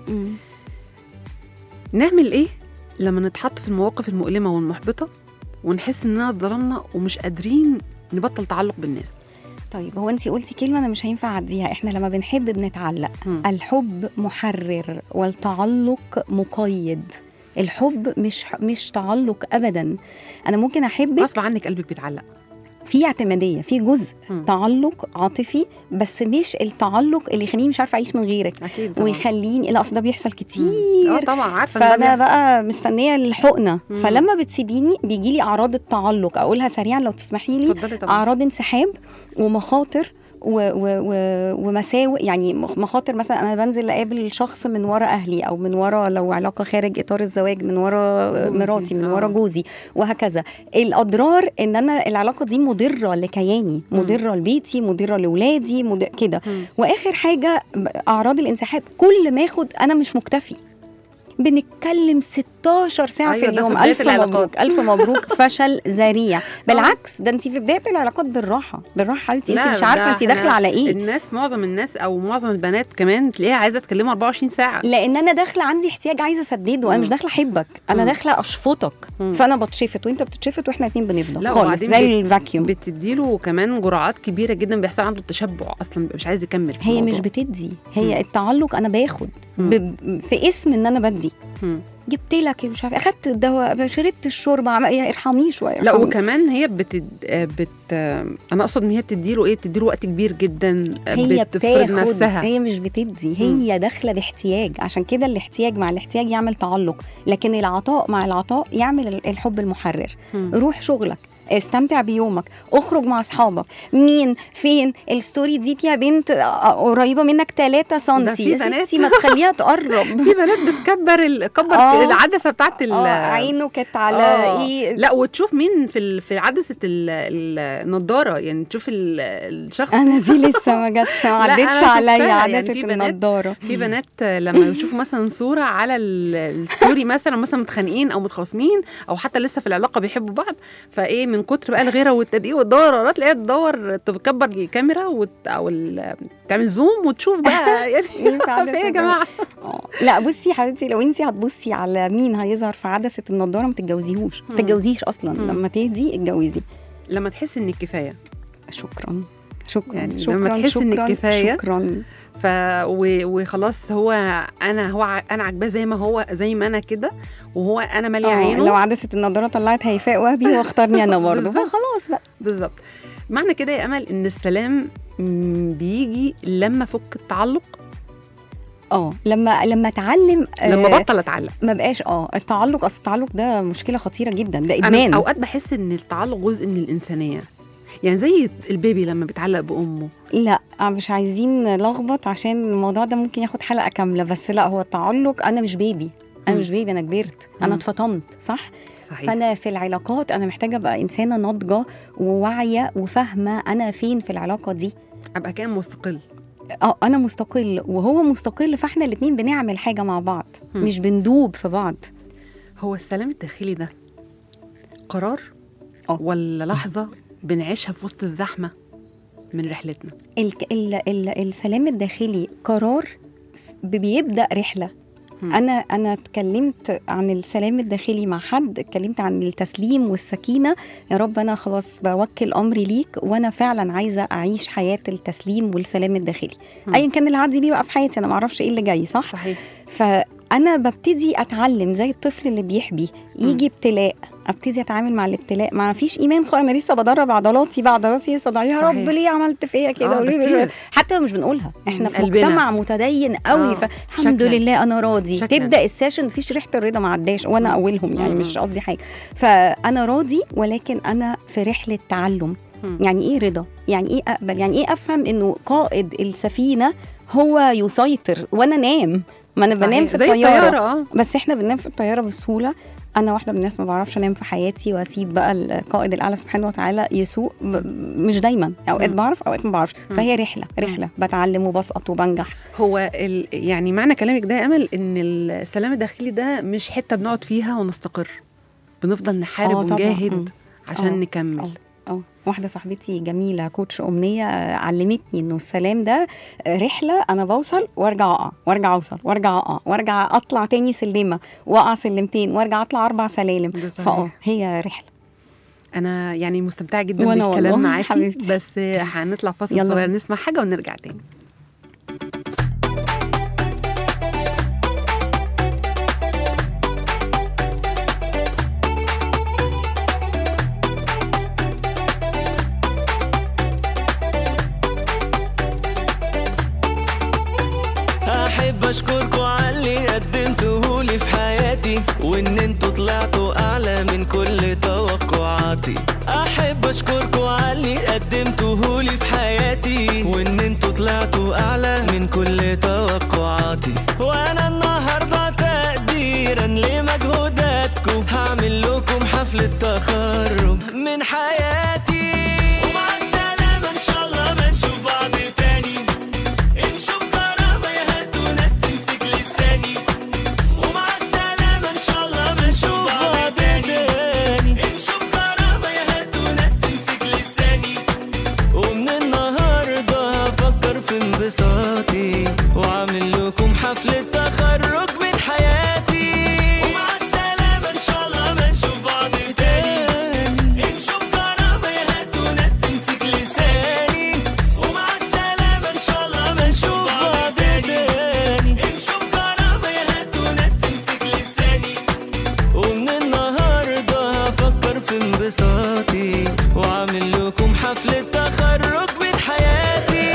[SPEAKER 2] نعمل ايه لما نتحط في المواقف المؤلمه والمحبطه ونحس اننا اتظلمنا ومش قادرين نبطل تعلق بالناس
[SPEAKER 7] طيب هو انت قلتي كلمه انا مش هينفع اعديها احنا لما بنحب بنتعلق
[SPEAKER 2] مم.
[SPEAKER 7] الحب محرر والتعلق مقيد الحب مش مش تعلق ابدا انا ممكن احبك
[SPEAKER 2] غصب عنك قلبك بيتعلق
[SPEAKER 7] في اعتماديه في جزء
[SPEAKER 2] مم.
[SPEAKER 7] تعلق عاطفي بس مش التعلق اللي يخليني مش عارفه اعيش من غيرك
[SPEAKER 2] اكيد طبعا
[SPEAKER 7] ويخليني لا اصل ده بيحصل
[SPEAKER 2] اه
[SPEAKER 7] كتير
[SPEAKER 2] طبعا عارفه إن ده
[SPEAKER 7] فانا
[SPEAKER 2] بيحصل.
[SPEAKER 7] بقى مستنيه الحقنه
[SPEAKER 2] مم.
[SPEAKER 7] فلما بتسيبيني بيجي لي اعراض التعلق اقولها سريعا لو تسمحي لي
[SPEAKER 2] اتفضلي طبعا
[SPEAKER 7] اعراض انسحاب ومخاطر و و و ومساوئ يعني مخ- مخاطر مثلا انا بنزل اقابل شخص من ورا اهلي او من ورا لو علاقه خارج اطار الزواج من ورا
[SPEAKER 2] جوزي.
[SPEAKER 7] مراتي من
[SPEAKER 2] آه.
[SPEAKER 7] ورا جوزي وهكذا الاضرار ان انا العلاقه دي مضره لكياني مضره لبيتي مضره لاولادي مضر... كده
[SPEAKER 2] مم.
[SPEAKER 7] واخر حاجه ب- اعراض الانسحاب كل ما اخد انا مش مكتفي بنتكلم 16 ساعه
[SPEAKER 2] أيوة،
[SPEAKER 7] في
[SPEAKER 2] ده في
[SPEAKER 7] اليوم
[SPEAKER 2] بداية
[SPEAKER 7] الف
[SPEAKER 2] العلاقات.
[SPEAKER 7] مبروك الف مبروك فشل ذريع بالعكس ده انت في بدايه العلاقات بالراحه بالراحه حبيبتي انت
[SPEAKER 2] لا،
[SPEAKER 7] مش
[SPEAKER 2] ده
[SPEAKER 7] عارفه انت
[SPEAKER 2] إحنا
[SPEAKER 7] داخله على ايه
[SPEAKER 2] الناس معظم الناس او معظم البنات كمان تلاقيها عايزه تكلمه 24 ساعه
[SPEAKER 7] لان انا داخله عندي احتياج عايزه اسدده انا مش داخله احبك انا
[SPEAKER 2] مم.
[SPEAKER 7] داخله اشفطك
[SPEAKER 2] مم.
[SPEAKER 7] فانا بتشفط وانت بتتشفط واحنا اتنين بنفضل
[SPEAKER 2] لا،
[SPEAKER 7] خالص
[SPEAKER 2] وبعدين
[SPEAKER 7] زي
[SPEAKER 2] بت-
[SPEAKER 7] الفاكيوم
[SPEAKER 2] بتديله كمان جرعات كبيره جدا بيحصل عنده تشبع اصلا بيبقى مش عايز يكمل في
[SPEAKER 7] هي مش
[SPEAKER 2] الموضوع.
[SPEAKER 7] بتدي هي التعلق انا باخد
[SPEAKER 2] مم.
[SPEAKER 7] ب... في اسم ان انا بدي
[SPEAKER 2] مم.
[SPEAKER 7] جبت لك مش عارفه اخدت الدواء شربت الشوربه عم... يا ارحميه شويه
[SPEAKER 2] لا
[SPEAKER 7] ارحميه.
[SPEAKER 2] وكمان هي بتد... آه، بت آه، انا اقصد ان هي بتديله ايه بتديله وقت كبير جدا آه،
[SPEAKER 7] هي
[SPEAKER 2] بتفرض
[SPEAKER 7] بتاخد
[SPEAKER 2] نفسها
[SPEAKER 7] هي مش بتدي هي داخله باحتياج عشان كده الاحتياج مع الاحتياج يعمل تعلق لكن العطاء مع العطاء يعمل ال- الحب المحرر
[SPEAKER 2] مم.
[SPEAKER 7] روح شغلك استمتع بيومك اخرج مع اصحابك مين فين الستوري دي فيها بنت آه، قريبه منك 3 سم
[SPEAKER 2] في
[SPEAKER 7] يا
[SPEAKER 2] بنات.
[SPEAKER 7] ستي ما تخليها تقرب
[SPEAKER 2] في بنات بتكبر ال... كبر
[SPEAKER 7] آه.
[SPEAKER 2] العدسه بتاعت ال...
[SPEAKER 7] اه عينه كانت على
[SPEAKER 2] آه.
[SPEAKER 7] ايه
[SPEAKER 2] لا وتشوف مين في ال... في عدسه ال... النضاره يعني تشوف ال... الشخص
[SPEAKER 7] انا دي لسه ما جاتش ما
[SPEAKER 2] لا،
[SPEAKER 7] عدتش
[SPEAKER 2] أنا
[SPEAKER 7] عليا
[SPEAKER 2] شفتها، يعني
[SPEAKER 7] عدسه
[SPEAKER 2] في بنات-
[SPEAKER 7] النضاره
[SPEAKER 2] في بنات لما يشوفوا مثلا صوره على ال- الستوري مثلا مثلا متخانقين او متخاصمين او حتى لسه في العلاقه بيحبوا بعض فايه من كتر بقى الغيره والتدقيق والدورة تلاقيها تدور تكبر الكاميرا وت... او ال... تعمل زوم وتشوف بقى يعني
[SPEAKER 7] ينفع
[SPEAKER 2] في ايه يا
[SPEAKER 7] عدسة
[SPEAKER 2] جماعه
[SPEAKER 7] آه. لا بصي يا حبيبتي لو انت هتبصي على مين هيظهر في عدسه النضاره ما تتجوزيهوش ما
[SPEAKER 2] مم.
[SPEAKER 7] تتجوزيش اصلا
[SPEAKER 2] مم.
[SPEAKER 7] لما تهدي اتجوزي
[SPEAKER 2] لما تحس انك كفايه
[SPEAKER 7] شكرا شكرا
[SPEAKER 2] يعني
[SPEAKER 7] شكرا
[SPEAKER 2] لما تحس إنك
[SPEAKER 7] شكراً،
[SPEAKER 2] كفاية.
[SPEAKER 7] شكرا
[SPEAKER 2] ف و... وخلاص هو انا هو ع- انا عاجباه زي ما هو زي ما انا كده وهو انا ماليه
[SPEAKER 7] آه،
[SPEAKER 2] عينه
[SPEAKER 7] لو عدسه النضاره طلعت هيفاء وهبي واختارني انا برضه
[SPEAKER 2] بالظبط.
[SPEAKER 7] فخلاص بقى
[SPEAKER 2] بالظبط معنى كده يا امل ان السلام م، بيجي لما فك التعلق
[SPEAKER 7] اه لما لما اتعلم آه،
[SPEAKER 2] لما بطل اتعلق
[SPEAKER 7] ما بقاش اه التعلق اصل التعلق ده مشكله خطيره جدا ده
[SPEAKER 2] انا
[SPEAKER 7] ادمان
[SPEAKER 2] اوقات بحس ان التعلق جزء من الانسانيه يعني زي البيبي لما بيتعلق بامه
[SPEAKER 7] لا مش عايزين نلخبط عشان الموضوع ده ممكن ياخد حلقه كامله بس لا هو التعلق انا مش بيبي انا
[SPEAKER 2] مم.
[SPEAKER 7] مش بيبي انا كبرت
[SPEAKER 2] مم.
[SPEAKER 7] انا اتفطمت صح
[SPEAKER 2] صحيح
[SPEAKER 7] فانا في العلاقات انا محتاجه ابقى انسانه ناضجه وواعيه وفاهمه انا فين في العلاقه دي
[SPEAKER 2] ابقى كان مستقل
[SPEAKER 7] اه انا مستقل وهو مستقل فاحنا الاتنين بنعمل حاجه مع بعض
[SPEAKER 2] مم.
[SPEAKER 7] مش بندوب في بعض
[SPEAKER 2] هو السلام الداخلي ده قرار
[SPEAKER 7] آه.
[SPEAKER 2] ولا لحظه بنعيشها في وسط الزحمه من رحلتنا
[SPEAKER 7] ال ال ال السلام الداخلي قرار ف- بيبدا رحله
[SPEAKER 2] مم.
[SPEAKER 7] انا انا اتكلمت عن السلام الداخلي مع حد اتكلمت عن التسليم والسكينه يا رب انا خلاص بوكل امري ليك وانا فعلا عايزه اعيش حياه التسليم والسلام الداخلي
[SPEAKER 2] مم.
[SPEAKER 7] ايا كان اللي عادي بيه بقى في حياتي انا ما اعرفش ايه اللي جاي صح
[SPEAKER 2] صحيح
[SPEAKER 7] فانا ببتدي اتعلم زي الطفل اللي بيحبي يجي ابتلاء ابتدي اتعامل مع الابتلاء ما فيش ايمان خالص انا لسه بدرب عضلاتي بقى عضلاتي لسه ضعيفه يا
[SPEAKER 2] صحيح.
[SPEAKER 7] رب ليه عملت فيا
[SPEAKER 2] آه،
[SPEAKER 7] كده
[SPEAKER 2] ده
[SPEAKER 7] وليه
[SPEAKER 2] كتير.
[SPEAKER 7] حتى لو مش بنقولها احنا
[SPEAKER 2] من
[SPEAKER 7] في
[SPEAKER 2] قلبنا.
[SPEAKER 7] مجتمع متدين قوي
[SPEAKER 2] آه،
[SPEAKER 7] فالحمد
[SPEAKER 2] شكلاً.
[SPEAKER 7] لله انا راضي
[SPEAKER 2] شكلاً.
[SPEAKER 7] تبدا السيشن مفيش ريحه الرضا ما عداش وانا اولهم يعني
[SPEAKER 2] مم.
[SPEAKER 7] مش قصدي حاجه فانا راضي ولكن انا في رحله تعلم
[SPEAKER 2] مم.
[SPEAKER 7] يعني ايه رضا يعني ايه اقبل يعني ايه افهم انه قائد السفينه هو يسيطر وانا نام ما انا
[SPEAKER 2] صحيح.
[SPEAKER 7] بنام في
[SPEAKER 2] زي
[SPEAKER 7] الطياره
[SPEAKER 2] الطياره اه
[SPEAKER 7] بس احنا بننام في الطياره بسهوله انا واحده من الناس ما بعرفش انام في حياتي واسيب بقى القائد الاعلى سبحانه وتعالى يسوق ب- مش دايما اوقات
[SPEAKER 2] مم.
[SPEAKER 7] بعرف اوقات ما بعرفش فهي رحله رحله بتعلم وبسقط وبنجح
[SPEAKER 2] هو ال... يعني معنى كلامك ده يا امل ان السلام الداخلي ده مش حته بنقعد فيها ونستقر بنفضل نحارب
[SPEAKER 7] آه، طبعاً.
[SPEAKER 2] ونجاهد
[SPEAKER 7] مم.
[SPEAKER 2] عشان
[SPEAKER 7] آه.
[SPEAKER 2] نكمل
[SPEAKER 7] اه اه واحده صاحبتي جميله كوتش امنيه آه، علمتني انه السلام ده آه، رحله انا بوصل وارجع اقع وارجع اوصل وارجع اقع وارجع اطلع تاني سلمه واقع سلمتين وارجع اطلع اربع سلالم
[SPEAKER 2] ده صحيح.
[SPEAKER 7] فاه هي رحله
[SPEAKER 2] انا يعني مستمتعه جدا
[SPEAKER 7] وأنا
[SPEAKER 2] بالكلام
[SPEAKER 7] والله
[SPEAKER 2] معاكي
[SPEAKER 7] حبيبتي.
[SPEAKER 2] بس هنطلع فاصل
[SPEAKER 7] يلا.
[SPEAKER 2] صغير نسمع حاجه ونرجع تاني
[SPEAKER 4] احب اشكركم على اللي قدمتهولي في حياتي وان انتوا طلعتوا اعلى من كل توقعاتي احب اشكركم على اللي قدمتهولي في حياتي وان انتوا طلعتوا اعلى من كل توقعاتي وانا النهارده تقديرا لمجهوداتكم هعمل لكم حفلة تخرج من حياتي ومع السلامة ان شاء الله ما نشوف بعض تاني امشوا بكرامة يا هاتوا ناس تمسك لساني ومع السلامة ان شاء الله ما انبساطي وعامل لكم حفلة تخرج من حياتي ومع السلامة إن شاء الله ما نشوف بعض تاني امشوا بكرامة يا هاتوا ناس تمسك لساني ومع السلامة إن شاء الله ما نشوف بعض تاني امشوا بكرامة يا هاتوا ناس تمسك لساني ومن النهاردة هفكر في انبساطي وعامل لكم حفلة تخرج من حياتي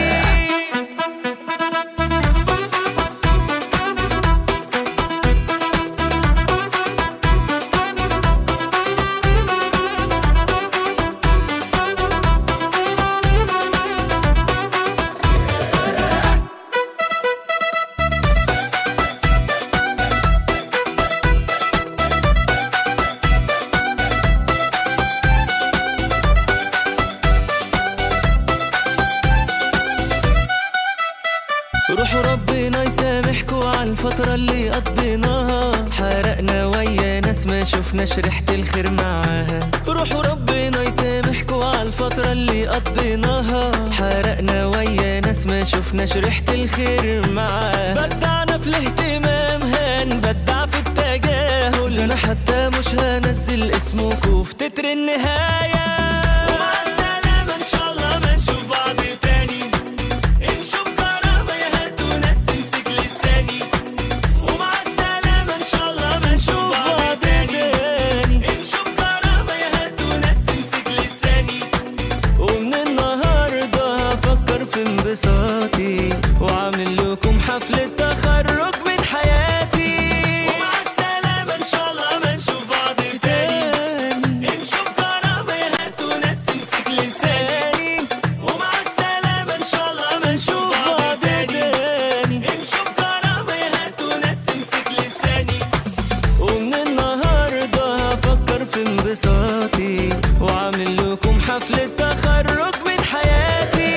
[SPEAKER 4] روحوا ربنا يسامحكوا على الفترة اللي قضيناها حرقنا ويا ناس ما شفناش ريحة الخير معاها روحوا ربنا يسامحكوا على الفترة اللي قضيناها حرقنا ويا ناس ما شفناش ريحة الخير معاها بدعنا في الاهتمام هنبدع في التجاهل انا حتى مش هنزل اسمكوا في تتر النهاية ومع السلامة ان شاء الله ما نشوف بعض تاني امشوا بكرامة يا هاتوا ناس تمسك لساني ومع السلامة إن شاء الله ما نشوف بعض تاني امشوا بكرامة يا هاتوا ناس تمسك لساني ومن النهاردة هفكر في انبساطي وعامل لكم حفلة تخرج من حياتي ومع السلامة إن شاء الله ما نشوف بعض تاني امشوا بكرامة يا هاتوا ناس تمسك لساني ومع السلامة إن شاء الله ما نشوف بعض تاني امشوا بكرامة يا هاتوا ناس تمسك لساني ومن النهاردة هفكر في انبساطي وعامل لكم حفلة تخرج من حياتي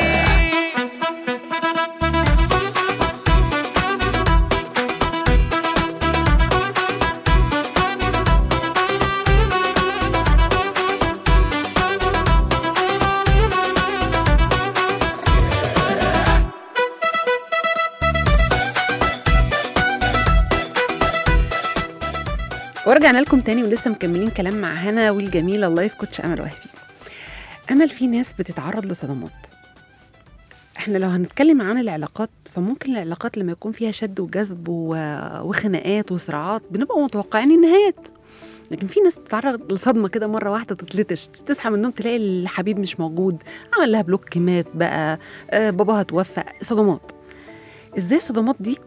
[SPEAKER 2] ورجعنا لكم تاني ولسه مكملين كلام مع هنا والجميله اللايف كوتش امل وهبي امل في ناس بتتعرض لصدمات احنا لو هنتكلم عن العلاقات فممكن العلاقات لما يكون فيها شد وجذب و- وخناقات وصراعات بنبقى متوقعين النهايات لكن في ناس بتتعرض لصدمه كده مره واحده تتلطش تصحى من النوم تلاقي الحبيب مش موجود عمل لها بلوك مات بقى آه باباها توفى صدمات ازاي الصدمات دي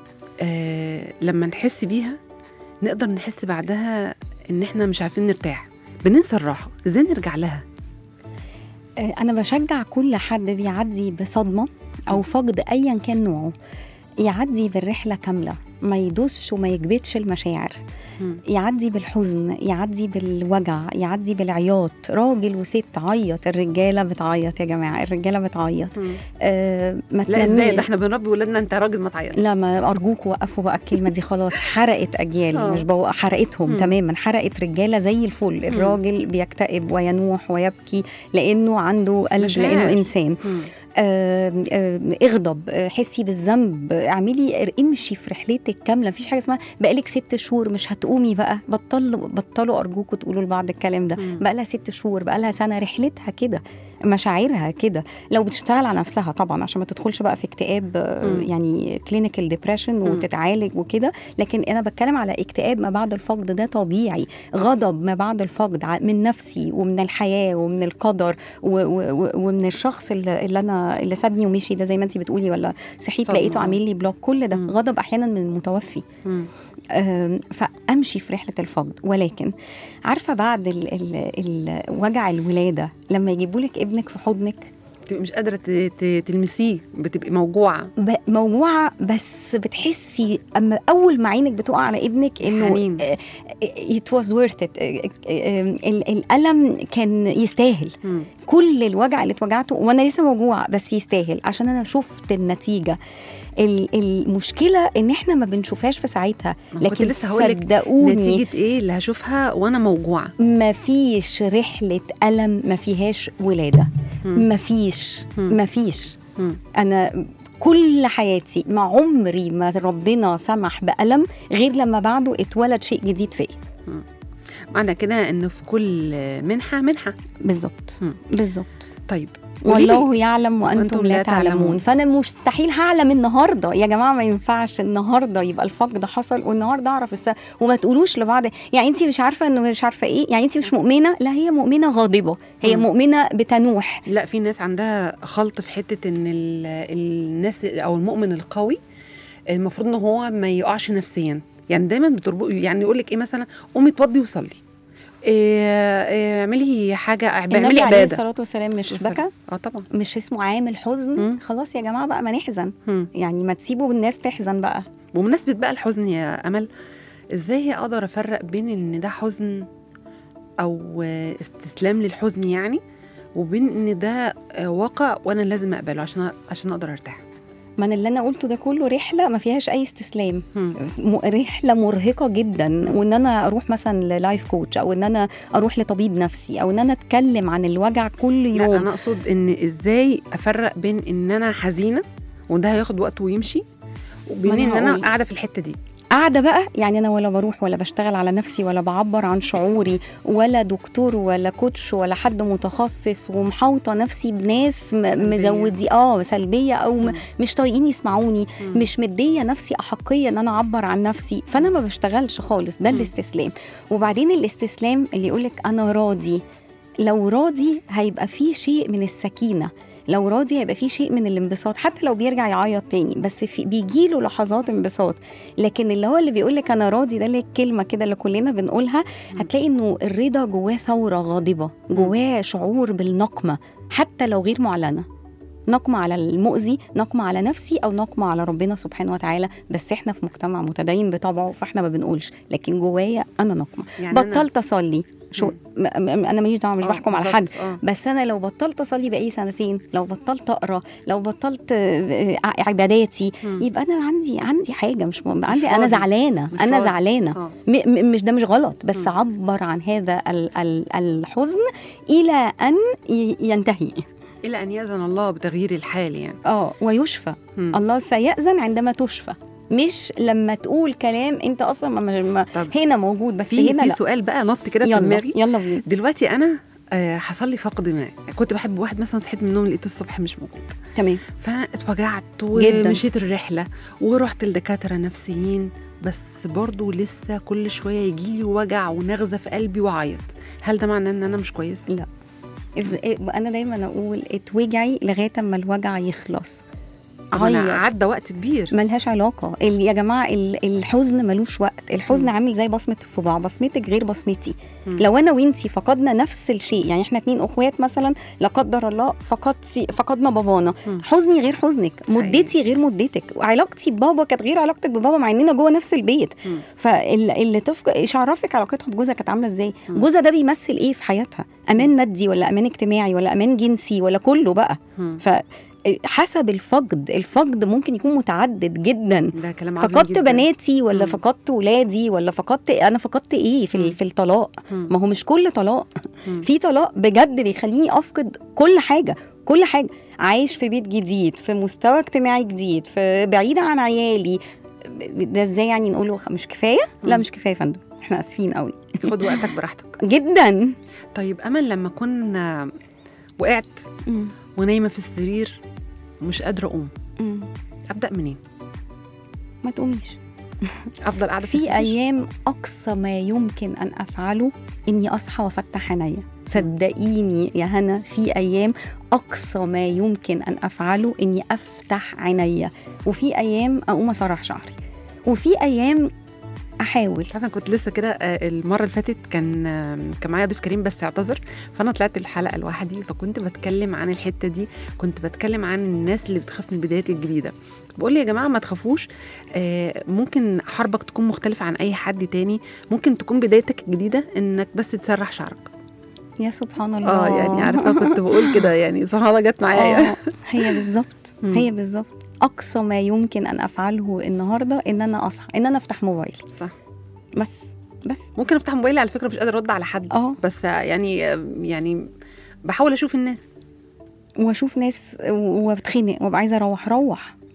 [SPEAKER 2] آه لما نحس بيها نقدر نحس بعدها ان احنا مش عارفين نرتاح بننسى الراحه ازاي نرجع لها
[SPEAKER 7] آه، أنا بشجع كل حد بيعدي بصدمة أو فقد أيا كان نوعه يعدي بالرحلة كاملة ما يدوسش وما يكبتش المشاعر
[SPEAKER 2] مم.
[SPEAKER 7] يعدي بالحزن يعدي بالوجع يعدي بالعياط راجل وست عيط الرجالة بتعيط يا جماعة الرجالة بتعيط آه ما
[SPEAKER 2] لا ازاي
[SPEAKER 7] تنمي-
[SPEAKER 2] ده احنا بنربي ولادنا انت راجل ما تعيطش
[SPEAKER 7] لا ما ارجوك وقفوا بقى الكلمه دي خلاص حرقت اجيال
[SPEAKER 2] آه.
[SPEAKER 7] مش بقى حرقتهم
[SPEAKER 2] مم.
[SPEAKER 7] تماما حرقت رجاله زي الفل الراجل بيكتئب وينوح ويبكي لانه عنده قلب
[SPEAKER 2] مشاعر.
[SPEAKER 7] لانه انسان
[SPEAKER 2] مم.
[SPEAKER 7] آم، آم، اغضب آه، حسي بالذنب آه، اعملي امشي في رحلتك كامله مفيش حاجه اسمها بقالك ست شهور مش هتقومي بقى بطلوا بطلوا ارجوكوا تقولوا لبعض الكلام ده
[SPEAKER 2] مم.
[SPEAKER 7] بقى لها ست شهور بقى لها سنه رحلتها كده مشاعرها كده لو بتشتغل على نفسها طبعا عشان ما تدخلش بقى في اكتئاب آه،
[SPEAKER 2] مم.
[SPEAKER 7] يعني كلينيكال ديبريشن وتتعالج وكده لكن انا بتكلم على اكتئاب ما بعد الفقد ده طبيعي غضب ما بعد الفقد ع- من نفسي ومن الحياه ومن القدر و- و- و- ومن الشخص اللي, اللي انا اللي سابني ومشي ده زي ما انت بتقولي ولا صحيت
[SPEAKER 2] صدمة.
[SPEAKER 7] لقيته عامل لي بلوك كل ده
[SPEAKER 2] مم.
[SPEAKER 7] غضب احيانا من المتوفي
[SPEAKER 2] مم.
[SPEAKER 7] آم، فامشي في رحله الفقد ولكن عارفه بعد ال ال ال وجع الولاده لما يجيبوا لك ابنك في حضنك
[SPEAKER 2] بتبقي مش قادره ت- ت- تلمسيه بتبقي موجوعه
[SPEAKER 7] ب- موجوعه بس بتحسي اما اول ما عينك بتقع على ابنك انه
[SPEAKER 2] حنين.
[SPEAKER 7] ات واز ورث ات الالم كان يستاهل
[SPEAKER 2] مم.
[SPEAKER 7] كل الوجع اللي اتوجعته وانا لسه موجوعه بس يستاهل عشان انا شفت النتيجه ال- المشكله ان احنا ما بنشوفهاش في ساعتها
[SPEAKER 2] ما هو كنت
[SPEAKER 7] لكن
[SPEAKER 2] لسه هقولك
[SPEAKER 7] صدقوني
[SPEAKER 2] نتيجه ايه اللي هشوفها وانا موجوعه
[SPEAKER 7] ما فيش رحلة ألم ما فيهاش ولادة
[SPEAKER 2] مم.
[SPEAKER 7] ما فيش
[SPEAKER 2] مم.
[SPEAKER 7] ما فيش
[SPEAKER 2] مم.
[SPEAKER 7] أنا كل حياتي ما عمري ما ربنا سمح بألم غير لما بعده اتولد شيء جديد فيا
[SPEAKER 2] معنى كده انه في كل منحه منحه
[SPEAKER 7] بالظبط
[SPEAKER 2] مم.
[SPEAKER 7] بالظبط
[SPEAKER 2] طيب قولي لي،
[SPEAKER 7] والله يعلم وانتم,
[SPEAKER 2] وأنتم
[SPEAKER 7] لا
[SPEAKER 2] لا تعلمون.
[SPEAKER 7] تعلمون فانا مستحيل هعلم النهارده يا جماعه ما ينفعش النهارده يبقى الفقد حصل والنهارده اعرف السبب وما تقولوش لبعض يعني انت مش عارفه انه مش عارفه ايه يعني انت مش مؤمنه لا هي مؤمنه غاضبه هي
[SPEAKER 2] مم.
[SPEAKER 7] مؤمنه بتنوح
[SPEAKER 2] لا في ناس عندها خلط في حته ان ال- الناس او المؤمن القوي المفروض ان هو ما يقعش نفسيا يعني دايما بتربط يعني يقول لك ايه مثلا قومي اتوضي وصلي إيه إيه اعملي حاجه اعملي
[SPEAKER 7] النبي عليه
[SPEAKER 2] عباده
[SPEAKER 7] الصلاه والسلام مش بكى
[SPEAKER 2] اه طبعا
[SPEAKER 7] مش اسمه عامل حزن
[SPEAKER 2] مم.
[SPEAKER 7] خلاص يا جماعه بقى ما نحزن
[SPEAKER 2] مم.
[SPEAKER 7] يعني ما تسيبوا الناس تحزن بقى
[SPEAKER 2] بمناسبه بقى الحزن يا امل ازاي اقدر افرق بين ان ده حزن او آه، استسلام للحزن يعني وبين ان ده آه، واقع وانا لازم اقبله عشان عشان اقدر ارتاح
[SPEAKER 7] ما انا اللي انا قلته ده كله رحله ما فيهاش اي استسلام
[SPEAKER 2] مم.
[SPEAKER 7] م- رحله مرهقه جدا وان انا اروح مثلا للايف كوتش او ان انا اروح لطبيب نفسي او ان انا اتكلم عن الوجع كل
[SPEAKER 2] لا
[SPEAKER 7] يوم
[SPEAKER 2] انا اقصد ان ازاي افرق بين ان انا حزينه وده هياخد وقت ويمشي وبين
[SPEAKER 7] ما أنا
[SPEAKER 2] ان انا
[SPEAKER 7] هقول.
[SPEAKER 2] قاعده في الحته دي
[SPEAKER 7] قاعده بقى يعني انا ولا بروح ولا بشتغل على نفسي ولا بعبر عن شعوري ولا دكتور ولا كوتش ولا حد متخصص ومحاوطه نفسي بناس م-
[SPEAKER 2] سلبية.
[SPEAKER 7] مزودي اه سلبيه او م-
[SPEAKER 2] مم.
[SPEAKER 7] مش طايقين يسمعوني
[SPEAKER 2] مم.
[SPEAKER 7] مش مديه نفسي احقيه ان انا اعبر عن نفسي فانا ما بشتغلش خالص ده
[SPEAKER 2] مم.
[SPEAKER 7] الاستسلام وبعدين الاستسلام اللي يقولك انا راضي لو راضي هيبقى فيه شيء من السكينه لو راضي هيبقى فيه شيء من الانبساط حتى لو بيرجع يعيط تاني بس في بيجيله لحظات انبساط لكن اللي هو اللي بيقول لك انا راضي ده اللي هي الكلمه كده اللي كلنا بنقولها هتلاقي انه الرضا جواه ثوره غاضبه جواه شعور بالنقمه حتى لو غير معلنه نقمة على المؤذي نقمة على نفسي أو نقمة على ربنا سبحانه وتعالى بس إحنا في مجتمع متدين بطبعه فإحنا ما بنقولش لكن جوايا أنا نقمة
[SPEAKER 2] يعني أنا-
[SPEAKER 7] بطلت أصلي شو م- م- أنا ماليش دعوة مش
[SPEAKER 2] آه،
[SPEAKER 7] بحكم على
[SPEAKER 2] بالظبط،
[SPEAKER 7] حد
[SPEAKER 2] آه.
[SPEAKER 7] بس انا لو بطلت اصلي بقالي سنتين لو بطلت اقرا لو بطلت آه، ع- عباداتي
[SPEAKER 2] مم.
[SPEAKER 7] يبقى انا عندي عندي حاجه مش م... عندي
[SPEAKER 2] راضي.
[SPEAKER 7] انا زعلانه
[SPEAKER 2] مش
[SPEAKER 7] انا
[SPEAKER 2] راضي.
[SPEAKER 7] زعلانه
[SPEAKER 2] آه.
[SPEAKER 7] م... م... مش ده مش غلط بس
[SPEAKER 2] مم.
[SPEAKER 7] عبر عن هذا ال... ال... الحزن الى ان ي... ينتهي
[SPEAKER 2] الى ان ياذن الله بتغيير الحال يعني
[SPEAKER 7] اه ويشفى
[SPEAKER 2] مم.
[SPEAKER 7] الله سيأذن عندما تشفى مش لما تقول كلام انت اصلا ما... ما...
[SPEAKER 2] طب
[SPEAKER 7] هنا موجود بس
[SPEAKER 2] في
[SPEAKER 7] هنا
[SPEAKER 2] في
[SPEAKER 7] لا
[SPEAKER 2] سؤال بقى نط كده في
[SPEAKER 7] يلا
[SPEAKER 2] دماغي
[SPEAKER 7] يلا بينا
[SPEAKER 2] دلوقتي انا آه، حصل لي فقد ما كنت بحب واحد مثلا صحيت من النوم لقيته الصبح مش موجود
[SPEAKER 7] تمام
[SPEAKER 2] فاتوجعت
[SPEAKER 7] جداً.
[SPEAKER 2] ومشيت الرحله ورحت لدكاتره نفسيين بس برضو لسه كل شويه يجي لي وجع ونغزه في قلبي وعيط هل ده معناه ان انا مش كويسه
[SPEAKER 7] لا إذ- انا دايما اقول اتوجعي لغايه اما الوجع يخلص
[SPEAKER 2] طب انا
[SPEAKER 7] عيط
[SPEAKER 2] عدى وقت كبير
[SPEAKER 7] ملهاش علاقة ال- يا جماعة ال- الحزن ملوش وقت الحزن
[SPEAKER 2] مم.
[SPEAKER 7] عامل زي بصمة الصباع بصمتك غير بصمتي
[SPEAKER 2] مم.
[SPEAKER 7] لو أنا وإنتي فقدنا نفس الشيء يعني إحنا اتنين أخوات مثلا لا قدر الله فقدتي فقدنا بابانا
[SPEAKER 2] مم.
[SPEAKER 7] حزني غير حزنك مدتي غير مدتك علاقتي ببابا كانت غير علاقتك ببابا مع إننا جوه نفس البيت
[SPEAKER 2] مم.
[SPEAKER 7] فاللي تفق ايش عرفك علاقتها بجوزها كانت عامله ازاي
[SPEAKER 2] مم.
[SPEAKER 7] جوزها ده بيمثل ايه في حياتها امان مادي ولا امان اجتماعي ولا امان جنسي ولا كله بقى
[SPEAKER 2] مم.
[SPEAKER 7] ف حسب الفقد الفقد ممكن يكون متعدد جدا
[SPEAKER 2] ده كلام عظيم
[SPEAKER 7] فقدت
[SPEAKER 2] جداً.
[SPEAKER 7] بناتي ولا
[SPEAKER 2] مم.
[SPEAKER 7] فقدت ولادي ولا فقدت انا فقدت ايه في
[SPEAKER 2] مم.
[SPEAKER 7] ال- في الطلاق
[SPEAKER 2] مم.
[SPEAKER 7] ما هو مش كل طلاق
[SPEAKER 2] مم.
[SPEAKER 7] في طلاق بجد بيخليني افقد كل حاجه كل حاجه عايش في بيت جديد في مستوى اجتماعي جديد في بعيده عن عيالي ده ازاي يعني نقوله خ- مش كفايه لا
[SPEAKER 2] مم.
[SPEAKER 7] مش كفايه يا فندم احنا اسفين قوي
[SPEAKER 2] خد وقتك براحتك
[SPEAKER 7] جدا
[SPEAKER 2] طيب امل لما كنا وقعت
[SPEAKER 7] مم.
[SPEAKER 2] ونايمه في السرير ومش قادره اقوم
[SPEAKER 7] مم.
[SPEAKER 2] ابدا منين
[SPEAKER 7] ما تقوميش
[SPEAKER 2] افضل قاعده في,
[SPEAKER 7] في
[SPEAKER 2] السرير
[SPEAKER 7] ايام اقصى ما يمكن ان افعله اني اصحى وافتح عينيا صدقيني يا هنا في ايام اقصى ما يمكن ان افعله اني افتح عينيا وفي ايام اقوم اسرح شعري وفي ايام احاول
[SPEAKER 2] مش عارفه كنت لسه كده آه، المره اللي فاتت كان آه، كان معايا ضيف كريم بس اعتذر فانا طلعت الحلقه لوحدي فكنت بتكلم عن الحته دي كنت بتكلم عن الناس اللي بتخاف من البدايات الجديده كنت بقول يا جماعه ما تخافوش آه، ممكن حربك تكون مختلفه عن اي حد تاني ممكن تكون بدايتك الجديده انك بس تسرح شعرك
[SPEAKER 7] يا سبحان الله
[SPEAKER 2] اه يعني عارفه كنت بقول كده يعني سبحان الله جت معايا
[SPEAKER 7] آه، هي بالظبط
[SPEAKER 2] مم.
[SPEAKER 7] هي بالظبط اقصى ما يمكن ان افعله النهارده ان انا اصحى ان انا افتح موبايلي
[SPEAKER 2] صح
[SPEAKER 7] بس بس
[SPEAKER 2] ممكن افتح موبايلي على فكره مش قادره ارد على حد
[SPEAKER 7] اه
[SPEAKER 2] بس آه، يعني يعني بحاول اشوف الناس
[SPEAKER 7] واشوف ناس وبتخنق وابقى عايزه اروح روح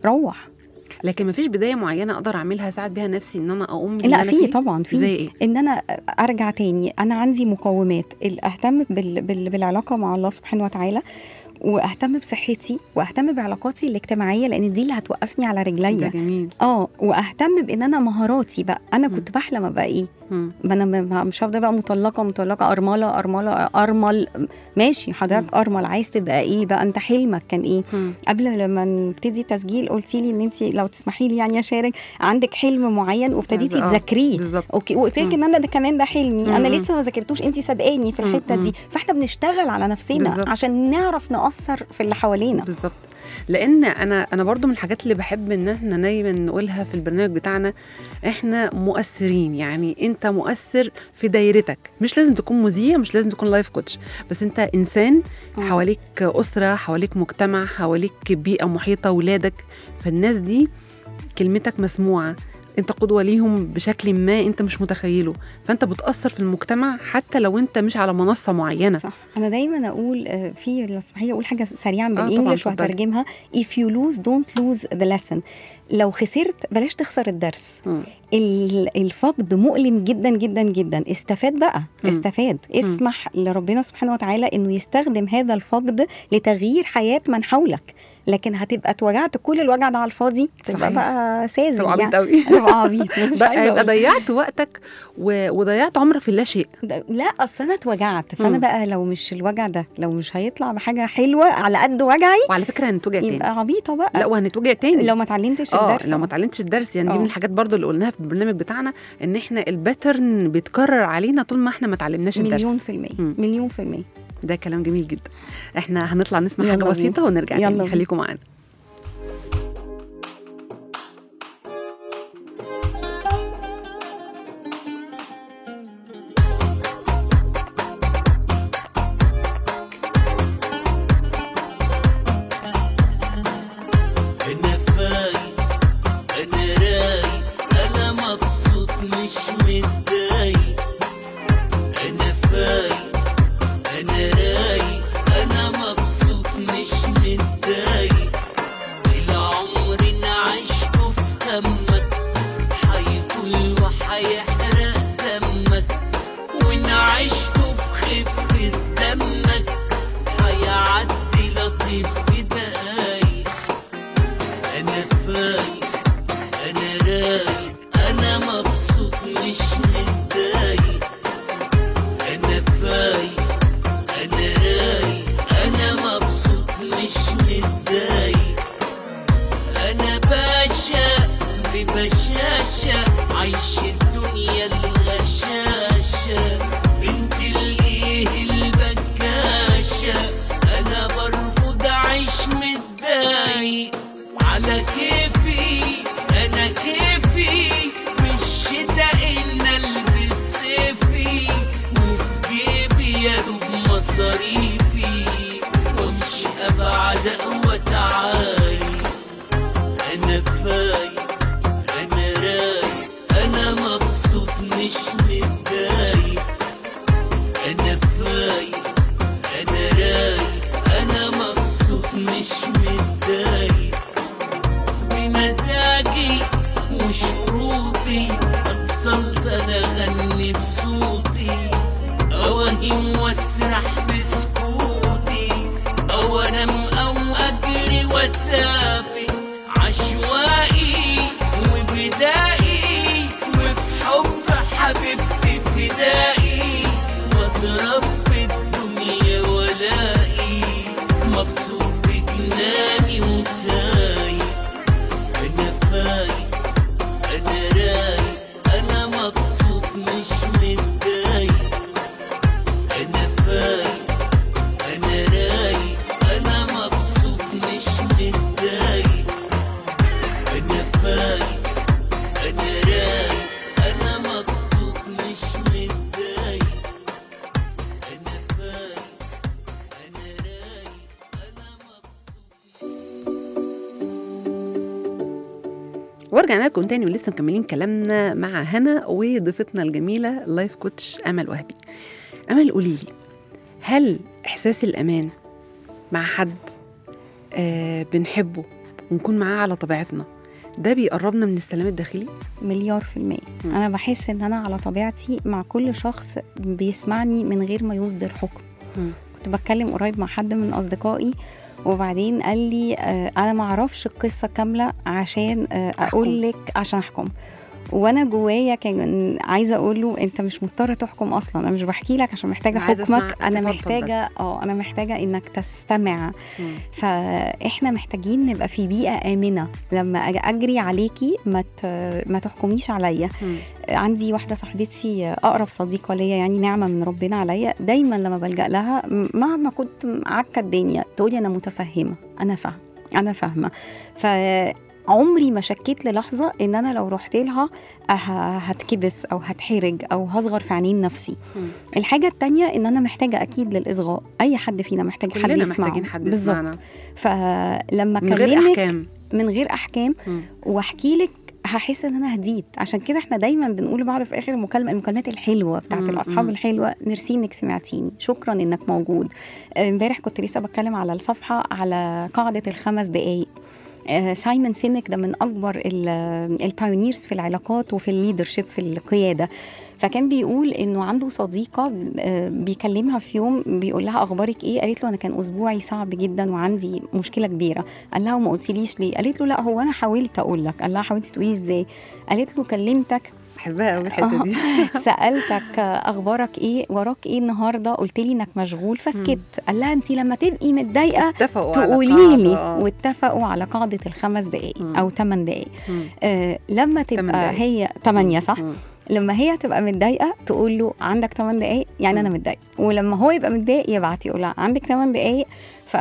[SPEAKER 7] روح
[SPEAKER 2] لكن مفيش بدايه معينه اقدر اعملها اساعد بيها نفسي ان انا اقوم باللي
[SPEAKER 7] لا
[SPEAKER 2] أنا
[SPEAKER 7] في
[SPEAKER 2] فيه؟
[SPEAKER 7] طبعا في
[SPEAKER 2] زي ايه
[SPEAKER 7] ان انا ارجع تاني انا عندي مقومات ال- اهتم بال... بال... بالعلاقه مع الله سبحانه وتعالى واهتم بصحتي واهتم بعلاقاتي الاجتماعيه لان دي اللي هتوقفني على
[SPEAKER 2] ده
[SPEAKER 7] رجليا
[SPEAKER 2] جميل
[SPEAKER 7] اه واهتم بان انا مهاراتي بقى انا كنت بحلم ابقى ايه
[SPEAKER 2] مم.
[SPEAKER 7] ما انا م- م- مش هفضل بقى مطلقه مطلقه ارمله ارمله ارمل ماشي حضرتك ارمل عايز تبقى ايه بقى انت حلمك كان ايه
[SPEAKER 2] مم.
[SPEAKER 7] قبل لما نبتدي تسجيل قلتي لي ان انت لو تسمحي لي يعني اشارك عندك حلم معين وابتديتي
[SPEAKER 2] آه،
[SPEAKER 7] تذاكريه
[SPEAKER 2] بالظبط
[SPEAKER 7] اوكي وقلت لك ان انا ده كمان ده حلمي انا
[SPEAKER 2] مم.
[SPEAKER 7] لسه ما ذاكرتوش انت سابقاني في الحته
[SPEAKER 2] مم.
[SPEAKER 7] دي فاحنا بنشتغل على نفسنا
[SPEAKER 2] بالظبط.
[SPEAKER 7] عشان نعرف نأثر في اللي حوالينا
[SPEAKER 2] بالظبط لان انا انا برضو من الحاجات اللي بحب ان احنا دايما نقولها في البرنامج بتاعنا احنا مؤثرين يعني انت مؤثر في دايرتك مش لازم تكون مذيع مش لازم تكون لايف كوتش بس انت انسان
[SPEAKER 7] آه.
[SPEAKER 2] حواليك اسره حواليك مجتمع حواليك بيئه محيطه ولادك فالناس دي كلمتك مسموعه انت قدوه ليهم بشكل ما انت مش متخيله فانت بتاثر في المجتمع حتى لو انت مش على منصه معينه
[SPEAKER 7] صح انا دايما اقول آه، في لو تسمحي اقول حاجه سريعا
[SPEAKER 2] طبعاً،
[SPEAKER 7] بالانجلش
[SPEAKER 2] اتفضلي.
[SPEAKER 7] وهترجمها if you lose don't lose the lesson لو خسرت بلاش تخسر الدرس
[SPEAKER 2] مم.
[SPEAKER 7] ال- الفقد مؤلم جدا جدا جدا استفاد بقى
[SPEAKER 2] مم.
[SPEAKER 7] استفاد اسمح لربنا سبحانه وتعالى انه يستخدم هذا الفقد لتغيير حياه من حولك لكن هتبقى اتوجعت كل الوجع ده على الفاضي تبقى
[SPEAKER 2] صحيح.
[SPEAKER 7] بقى ساذج
[SPEAKER 2] تبقى عبيط
[SPEAKER 7] يعني
[SPEAKER 2] قوي
[SPEAKER 7] تبقى عبيط مش
[SPEAKER 2] بقى
[SPEAKER 7] عايزة
[SPEAKER 2] يبقى
[SPEAKER 7] أقول.
[SPEAKER 2] ضيعت وقتك و... وضيعت عمرك في لا شيء
[SPEAKER 7] ده- لا اصل انا اتوجعت فانا
[SPEAKER 2] مم.
[SPEAKER 7] بقى لو مش الوجع ده لو مش هيطلع بحاجه حلوه على قد وجعي
[SPEAKER 2] وعلى فكره هنتوجع تاني
[SPEAKER 7] يبقى عبيطه بقى
[SPEAKER 2] لا وهنتوجع تاني
[SPEAKER 7] لو ما اتعلمتش
[SPEAKER 2] اه
[SPEAKER 7] الدرس
[SPEAKER 2] لو ما اتعلمتش الدرس يعني دي
[SPEAKER 7] آه.
[SPEAKER 2] من الحاجات برضو اللي قلناها في البرنامج بتاعنا ان احنا الباترن بيتكرر علينا طول ما احنا ما اتعلمناش الدرس
[SPEAKER 7] مليون في المية
[SPEAKER 2] مم.
[SPEAKER 7] مليون في المية
[SPEAKER 2] ده كلام جميل جدا احنا هنطلع نسمع
[SPEAKER 7] يلا
[SPEAKER 2] حاجه
[SPEAKER 7] بينا.
[SPEAKER 2] بسيطه ونرجع
[SPEAKER 7] يلا
[SPEAKER 2] تاني
[SPEAKER 7] بينا.
[SPEAKER 2] خليكم معانا
[SPEAKER 4] انا فايق انا رايق انا مبسوط مش متضايق انا فايق انا رايق انا مبسوط مش متضايق العمر انا عشته في همك هيطول وهيحرق دمك وان عشته بخفة دمك هيعدي لطيف في دقايق انا فايق انا رايق انا مبسوط مش متضايق انا فايق انا رايق انا مبسوط مش متضايق انا باشا ببشاشة عايش الدنيا الغشاشة بنت الايه البكاشة انا برفض اعيش متضايق على كيفي انا كيفي في الشتاء ان البس صيفي وفي جيبي يا دوب مصاريفي وامشي ابعد وتعالي انا فايق انا رايق انا مبسوط مش متضايق انا فايق انا رايق انا مبسوط مش متضايق بمزاجي وشروطي اتصلت انا اغني بصوتي اوهم واسرح في سكوتي او انام او اجري واسابق عشوائي وبدائي وفي حب حبيبتي فدائي واضرب في الدنيا ولائي مبسوط بجناني وسايق انا فايق انا رايق انا مبسوط مش متضايق انا فايق انا رايق انا مبسوط مش متضايق انا فايق انا رايق انا مبسوط مش متضايق انا فايق انا رايق انا مبسوط
[SPEAKER 2] ورجعنا لكم تاني ولسه مكملين كلامنا مع هنا وضيفتنا الجميله اللايف كوتش امل وهبي امل قولي لي هل احساس الامان مع حد آه بنحبه ونكون معاه على طبيعتنا ده بيقربنا من السلام الداخلي
[SPEAKER 7] مليار في المية
[SPEAKER 2] مم.
[SPEAKER 7] أنا بحس إن أنا على طبيعتي مع كل شخص بيسمعني من غير ما يصدر حكم
[SPEAKER 2] مم.
[SPEAKER 7] كنت بتكلم قريب مع حد من أصدقائي وبعدين قال لي آه أنا ما أعرفش القصة كاملة عشان آه أقول لك عشان أحكم وانا جوايا كان عايزه اقول له انت مش مضطر تحكم اصلا انا مش بحكي لك عشان محتاجه
[SPEAKER 2] أنا عايزة أسمع
[SPEAKER 7] حكمك انا
[SPEAKER 2] تفضل
[SPEAKER 7] محتاجه اه انا محتاجه انك تستمع
[SPEAKER 2] مم.
[SPEAKER 7] فاحنا محتاجين نبقى في بيئه امنه لما أجي اجري عليكي ما ت- ما تحكميش عليا
[SPEAKER 2] مم.
[SPEAKER 7] عندي واحده صاحبتي اقرب صديقه ليا يعني نعمه من ربنا عليا دايما لما بلجا لها م- مهما كنت عكه الدنيا تقولي انا متفهمه انا فاهمه انا فاهمه فعمري ما شكيت للحظه ان انا لو رحت لها ه- هتكبس او هتحرج او هصغر في عينين نفسي
[SPEAKER 2] مم.
[SPEAKER 7] الحاجه التانية ان انا محتاجه اكيد للاصغاء اي حد فينا محتاج حد
[SPEAKER 2] كلنا
[SPEAKER 7] يسمعه
[SPEAKER 2] محتاجين حد
[SPEAKER 7] بالظبط
[SPEAKER 2] يسمعنا
[SPEAKER 7] فلما
[SPEAKER 2] من غير
[SPEAKER 7] اكلمك
[SPEAKER 2] احكام
[SPEAKER 7] من غير احكام
[SPEAKER 2] مم.
[SPEAKER 7] واحكي لك هحس ان انا هديت عشان كده احنا دايما بنقول لبعض في اخر المكالمه المكالمات الحلوه بتاعت
[SPEAKER 2] مم،
[SPEAKER 7] الاصحاب
[SPEAKER 2] مم.
[SPEAKER 7] الحلوه ميرسي انك سمعتيني شكرا انك موجود آه، امبارح كنت لسه بتكلم على الصفحه على قاعده الخمس دقائق آه، سايمون سينك ده من اكبر البايونيرز في العلاقات وفي الليدرشيب في القياده فكان بيقول انه عنده صديقه آه، بيكلمها في يوم بيقول لها اخبارك ايه قالت له انا كان اسبوعي صعب جدا وعندي مشكله كبيره قال لها وما قلتليش ليه قالت له لا هو انا حاولت اقول لك قال لها حاولتي تقولي ازاي قالت له كلمتك
[SPEAKER 2] بحبها قوي الحته دي
[SPEAKER 7] سالتك اخبارك ايه وراك ايه النهارده قلت لي انك مشغول فسكت قال لها انت لما تبقي متضايقه
[SPEAKER 2] اتفقوا على
[SPEAKER 7] تقولي
[SPEAKER 2] قاعدة،
[SPEAKER 7] لي
[SPEAKER 2] آه.
[SPEAKER 7] واتفقوا على قاعده الخمس دقائق
[SPEAKER 2] مم.
[SPEAKER 7] او ثمان دقائق
[SPEAKER 2] مم.
[SPEAKER 7] آه لما
[SPEAKER 2] تمن
[SPEAKER 7] تبقى
[SPEAKER 2] دقايق.
[SPEAKER 7] هي ثمانية صح
[SPEAKER 2] مم.
[SPEAKER 7] لما هي تبقى متضايقه تقول له عندك 8 دقائق يعني انا
[SPEAKER 2] مم.
[SPEAKER 7] متضايق ولما هو يبقى متضايق يبعت يقول لها عندك 8 دقائق ف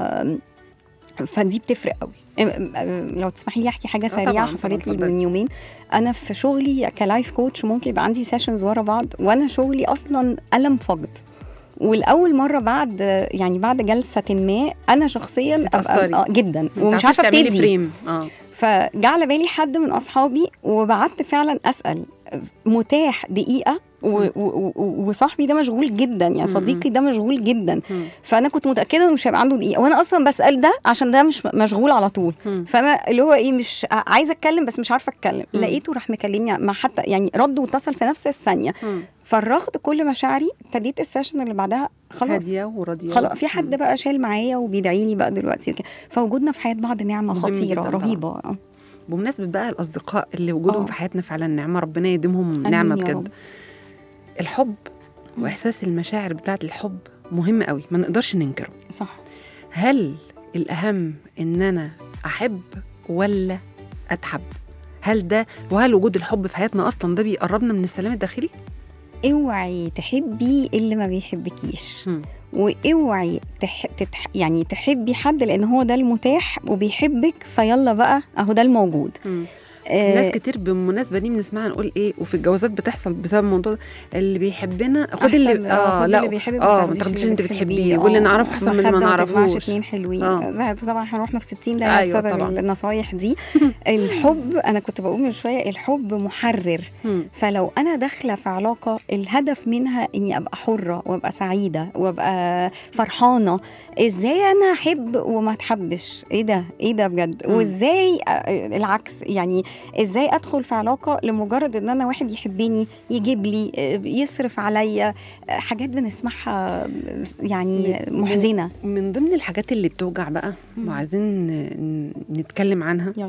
[SPEAKER 7] فدي بتفرق قوي أم- أم- لو تسمحي لي احكي حاجه
[SPEAKER 2] آه
[SPEAKER 7] سريعه
[SPEAKER 2] طبعاً،
[SPEAKER 7] حصلت
[SPEAKER 2] طبعاً،
[SPEAKER 7] لي
[SPEAKER 2] اتفضلي.
[SPEAKER 7] من يومين انا في شغلي كلايف كوتش ممكن يبقى عندي سيشنز ورا بعض وانا شغلي اصلا الم فقد والاول مره بعد يعني بعد جلسه ما انا شخصيا
[SPEAKER 2] تتأثري.
[SPEAKER 7] ابقى آه، جدا
[SPEAKER 2] ما
[SPEAKER 7] ومش
[SPEAKER 2] تعرفيش
[SPEAKER 7] عارفه
[SPEAKER 2] تعملي
[SPEAKER 7] ابتدي
[SPEAKER 2] فريم اه
[SPEAKER 7] فجاء على بالي حد من اصحابي وبعت فعلا اسال متاح دقيقه و- و- و- وصاحبي ده مشغول جدا يعني صديقي ده مشغول جدا
[SPEAKER 2] مم.
[SPEAKER 7] فانا كنت متاكده انه مش هيبقى عنده دقيقه وانا اصلا بسال ده عشان ده مش مشغول على طول
[SPEAKER 2] مم.
[SPEAKER 7] فانا اللي هو ايه مش عايزه اتكلم بس مش عارفه اتكلم
[SPEAKER 2] مم.
[SPEAKER 7] لقيته راح مكلمني مع حتى يعني رد واتصل في نفس الثانيه
[SPEAKER 2] مم.
[SPEAKER 7] فرغت كل مشاعري ابتديت السيشن اللي بعدها خلاص
[SPEAKER 2] هاديه وراضيه
[SPEAKER 7] خلاص في حد بقى شايل معايا وبيدعي لي بقى دلوقتي وكده. فوجودنا في حياه بعض نعمه
[SPEAKER 2] مهم
[SPEAKER 7] خطيره
[SPEAKER 2] جداً طبعاً.
[SPEAKER 7] رهيبه آه.
[SPEAKER 2] بمناسبه بقى الاصدقاء اللي وجودهم
[SPEAKER 7] آه.
[SPEAKER 2] في حياتنا فعلا نعمه ربنا يديمهم
[SPEAKER 7] آمين
[SPEAKER 2] نعمه
[SPEAKER 7] يا
[SPEAKER 2] بجد
[SPEAKER 7] رب.
[SPEAKER 2] الحب واحساس المشاعر بتاعه الحب مهم قوي ما نقدرش ننكره
[SPEAKER 7] صح
[SPEAKER 2] هل الاهم ان انا احب ولا اتحب هل ده وهل وجود الحب في حياتنا اصلا ده بيقربنا من السلام الداخلي
[SPEAKER 7] اوعي تحبي اللي ما بيحبكيش
[SPEAKER 2] مم.
[SPEAKER 7] واوعي تح... تتح... يعني تحبي حد لان هو ده المتاح وبيحبك فيلا بقى اهو ده الموجود آه،
[SPEAKER 2] ناس كتير بالمناسبه دي بنسمعها نقول ايه وفي الجوازات بتحصل بسبب الموضوع ده اللي بيحبنا خد
[SPEAKER 7] أحسن-
[SPEAKER 2] اللي
[SPEAKER 7] آه، خدي
[SPEAKER 2] لا
[SPEAKER 7] اللي بيحبك
[SPEAKER 2] اه ما تاخديش اللي انت بتحبيه
[SPEAKER 7] آه،
[SPEAKER 2] واللي نعرفه احسن من اللي ما
[SPEAKER 7] مخدة تجمعش
[SPEAKER 2] نعرفوش
[SPEAKER 7] اتنين حلوين
[SPEAKER 2] آه.
[SPEAKER 7] لا طبعا احنا رحنا في 60 دقيقه
[SPEAKER 2] أيوة
[SPEAKER 7] بسبب
[SPEAKER 2] طبعاً.
[SPEAKER 7] النصايح دي الحب انا كنت بقول من شويه الحب محرر
[SPEAKER 2] مم.
[SPEAKER 7] فلو انا داخله في علاقه الهدف منها اني ابقى حره وابقى سعيده وابقى فرحانه ازاي انا احب وما اتحبش ايه ده ايه ده بجد
[SPEAKER 2] مم.
[SPEAKER 7] وازاي آه، العكس يعني ازاي ادخل في علاقه لمجرد ان انا واحد يحبني يجيب لي آه، يصرف عليا آه، حاجات بنسمعها يعني
[SPEAKER 2] من-
[SPEAKER 7] محزنه
[SPEAKER 2] من ضمن الحاجات اللي بتوجع بقى وعايزين ن- نتكلم عنها
[SPEAKER 7] يلا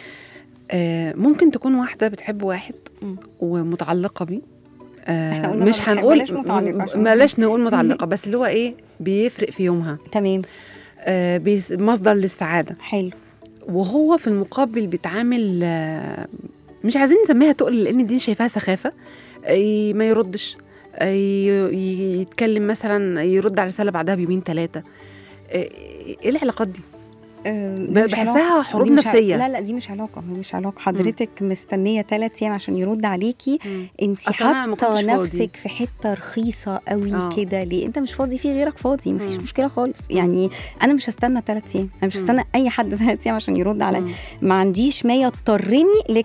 [SPEAKER 2] آه ممكن تكون واحده بتحب واحد
[SPEAKER 7] مم.
[SPEAKER 2] ومتعلقه بيه
[SPEAKER 7] إحنا
[SPEAKER 2] آه
[SPEAKER 7] قلنا
[SPEAKER 2] مش
[SPEAKER 7] ما بنحب-
[SPEAKER 2] هنقول
[SPEAKER 7] بلاش متعلقة عشان-
[SPEAKER 2] بلاش نقول متعلقه بس اللي هو ايه بيفرق في يومها
[SPEAKER 7] تمام
[SPEAKER 2] آه بيس- مصدر للسعاده
[SPEAKER 7] حلو
[SPEAKER 2] وهو في المقابل بيتعامل آه، مش عايزين نسميها تقل لان دي شايفاها سخافه آه، ما يردش آه، ي- يتكلم مثلا يرد على رساله بعدها بيومين ثلاثه ايه العلاقات دي
[SPEAKER 7] آه، دي
[SPEAKER 2] ب-
[SPEAKER 7] مش
[SPEAKER 2] بحسها
[SPEAKER 7] علاقة.
[SPEAKER 2] حروب
[SPEAKER 7] دي مش ع-
[SPEAKER 2] نفسية.
[SPEAKER 7] لا لا دي مش علاقه هي مش علاقه حضرتك مستنيه ثلاث ايام عشان يرد عليكي انت
[SPEAKER 2] أصل أنا ما كنتش
[SPEAKER 7] حاطه
[SPEAKER 2] فاضي.
[SPEAKER 7] نفسك في حته رخيصه قوي
[SPEAKER 2] آه.
[SPEAKER 7] كده ليه انت مش فاضي في غيرك فاضي مفيش
[SPEAKER 2] مم.
[SPEAKER 7] مشكله خالص يعني انا مش هستنى ثلاث ايام انا مش
[SPEAKER 2] مم.
[SPEAKER 7] هستنى اي حد ثلاث ايام عشان يرد عليا
[SPEAKER 2] مم.
[SPEAKER 7] ما عنديش ما يضطرني لكده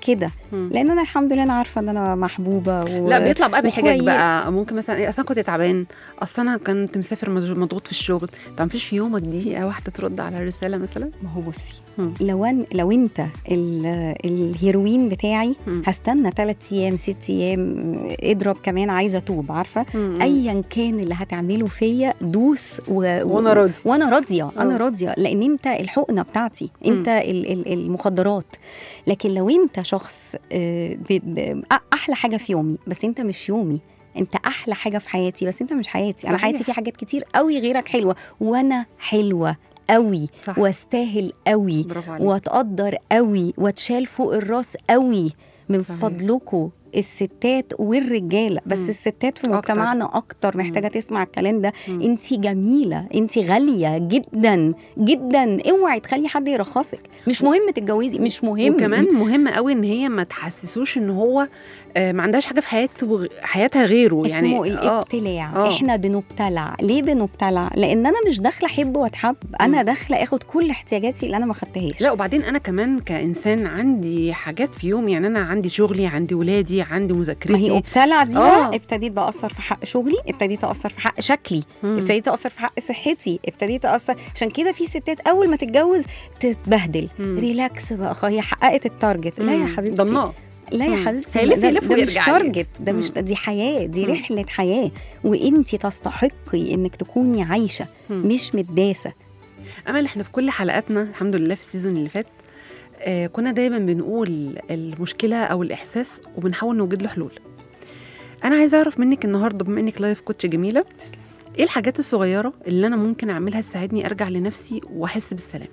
[SPEAKER 2] مم.
[SPEAKER 7] لان انا الحمد لله انا عارفه ان انا محبوبه و...
[SPEAKER 2] لا بيطلع بقى بحجج
[SPEAKER 7] وكويس.
[SPEAKER 2] بقى ممكن مثلا ايه اصل انا كنت تعبان اصل انا كنت مسافر مضغ- مضغوط في الشغل طب مفيش في يومك دقيقه واحده ترد على الرساله مثلا
[SPEAKER 7] ما هو بصي
[SPEAKER 2] مم.
[SPEAKER 7] لو أن لو انت ال- الهيروين بتاعي
[SPEAKER 2] مم.
[SPEAKER 7] هستنى ثلاث ايام ست ايام اضرب كمان عايزه اتوب عارفه ايا كان اللي هتعمله فيا دوس و... و-
[SPEAKER 2] وأنا راضي.
[SPEAKER 7] وانا راضيه
[SPEAKER 2] آه.
[SPEAKER 7] انا راضيه لان انت الحقنه بتاعتي انت ال... ال... المخدرات لكن لو انت شخص آه، ب... ب... أ- احلى حاجه في يومي بس انت مش يومي انت احلى حاجه في حياتي بس انت مش حياتي انا
[SPEAKER 2] صحيح.
[SPEAKER 7] حياتي فيها حاجات كتير قوي غيرك حلوه وانا حلوه قوي
[SPEAKER 2] صح.
[SPEAKER 7] واستاهل قوي
[SPEAKER 2] برافو عليك
[SPEAKER 7] واتقدر قوي واتشال فوق الراس قوي من
[SPEAKER 2] صحيح.
[SPEAKER 7] فضلكم الستات والرجاله بس
[SPEAKER 2] مم.
[SPEAKER 7] الستات في
[SPEAKER 2] أكتر.
[SPEAKER 7] مجتمعنا اكتر محتاجه تسمع الكلام ده
[SPEAKER 2] مم.
[SPEAKER 7] انت جميله انت غاليه جدا جدا اوعي تخلي حد يرخصك مش مهم تتجوزي مش مهم
[SPEAKER 2] وكمان مهم قوي ان هي ما تحسسوش ان هو آه، ما عندهاش حاجه في حياته وغ- حياتها غيره يعني
[SPEAKER 7] اسمه
[SPEAKER 2] آه،
[SPEAKER 7] الابتلاع
[SPEAKER 2] آه.
[SPEAKER 7] احنا بنبتلع ليه بنبتلع لان انا مش داخله احب واتحب انا
[SPEAKER 2] مم.
[SPEAKER 7] داخله اخد كل احتياجاتي اللي انا ما خدتهاش
[SPEAKER 2] لا وبعدين انا كمان كانسان عندي حاجات في يوم يعني انا عندي شغلي عندي ولادي عندي
[SPEAKER 7] ما هي
[SPEAKER 2] مذاكرتي
[SPEAKER 7] ابتلع دي
[SPEAKER 2] آه.
[SPEAKER 7] بقى ابتديت بقى اثر في حق شغلي ابتديت اثر في حق شكلي
[SPEAKER 2] مم.
[SPEAKER 7] ابتديت اثر في حق صحتي ابتديت اثر عشان كده في ستات اول ما تتجوز تتبهدل
[SPEAKER 2] مم.
[SPEAKER 7] ريلاكس بقى خ- هي حققت التارجت لا يا
[SPEAKER 2] مم.
[SPEAKER 7] حبيبتي
[SPEAKER 2] ضمناه
[SPEAKER 7] لا يا
[SPEAKER 2] مم.
[SPEAKER 7] حبيبتي
[SPEAKER 2] هيلف
[SPEAKER 7] ده,
[SPEAKER 2] يلف
[SPEAKER 7] ده مش
[SPEAKER 2] ويرجع لي.
[SPEAKER 7] تارجت ده مش
[SPEAKER 2] مم.
[SPEAKER 7] دي حياه دي
[SPEAKER 2] مم.
[SPEAKER 7] رحله حياه وانتي تستحقي انك تكوني عايشه
[SPEAKER 2] مم.
[SPEAKER 7] مش متداسه
[SPEAKER 2] امل احنا في كل حلقاتنا الحمد لله في السيزون اللي فات آه كنا دايما بنقول المشكله او الاحساس وبنحاول نوجد له حلول انا عايزه اعرف منك النهارده بما انك لايف كوتش جميله ايه الحاجات الصغيره اللي انا ممكن اعملها تساعدني ارجع لنفسي واحس بالسلام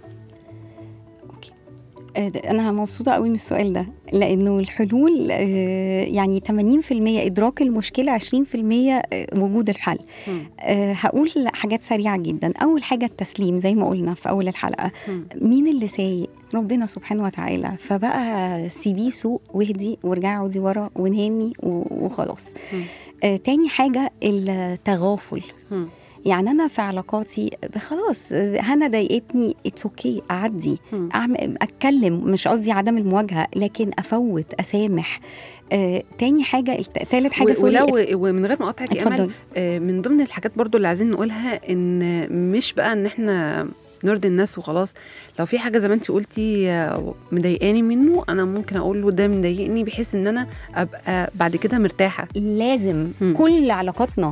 [SPEAKER 7] آه، ده- انا مبسوطه قوي من السؤال ده لانه الحلول آه، يعني 80% ادراك المشكله 20% آه، وجود الحل
[SPEAKER 2] مم.
[SPEAKER 7] آه، هقول حاجات سريعه جدا اول حاجه التسليم زي ما قلنا في اول الحلقه
[SPEAKER 2] مم.
[SPEAKER 7] مين اللي سايق ربنا سبحانه وتعالى فبقى سيبيه سوق واهدي وارجعي اقعدي ورا ونامي و- وخلاص
[SPEAKER 2] مم.
[SPEAKER 7] آه، تاني حاجه التغافل
[SPEAKER 2] مم.
[SPEAKER 7] يعني انا في علاقاتي خلاص آه، هنا ضايقتني اتس اوكي اعدي
[SPEAKER 2] مم.
[SPEAKER 7] أعمل اتكلم مش قصدي عدم المواجهه لكن افوت اسامح آه، تاني حاجه الت- تالت حاجه
[SPEAKER 2] و-
[SPEAKER 7] سوري
[SPEAKER 2] ولو ومن غير ما اقاطعك يا امل
[SPEAKER 7] اتفضل
[SPEAKER 2] آه، من ضمن الحاجات برضو اللي عايزين نقولها ان مش بقى ان احنا نرضي الناس وخلاص لو في حاجه زي ما انت قلتي آه، مضايقاني منه انا ممكن اقول له ده مضايقني بحيث ان انا ابقى بعد كده مرتاحه
[SPEAKER 7] لازم
[SPEAKER 2] مم.
[SPEAKER 7] كل علاقاتنا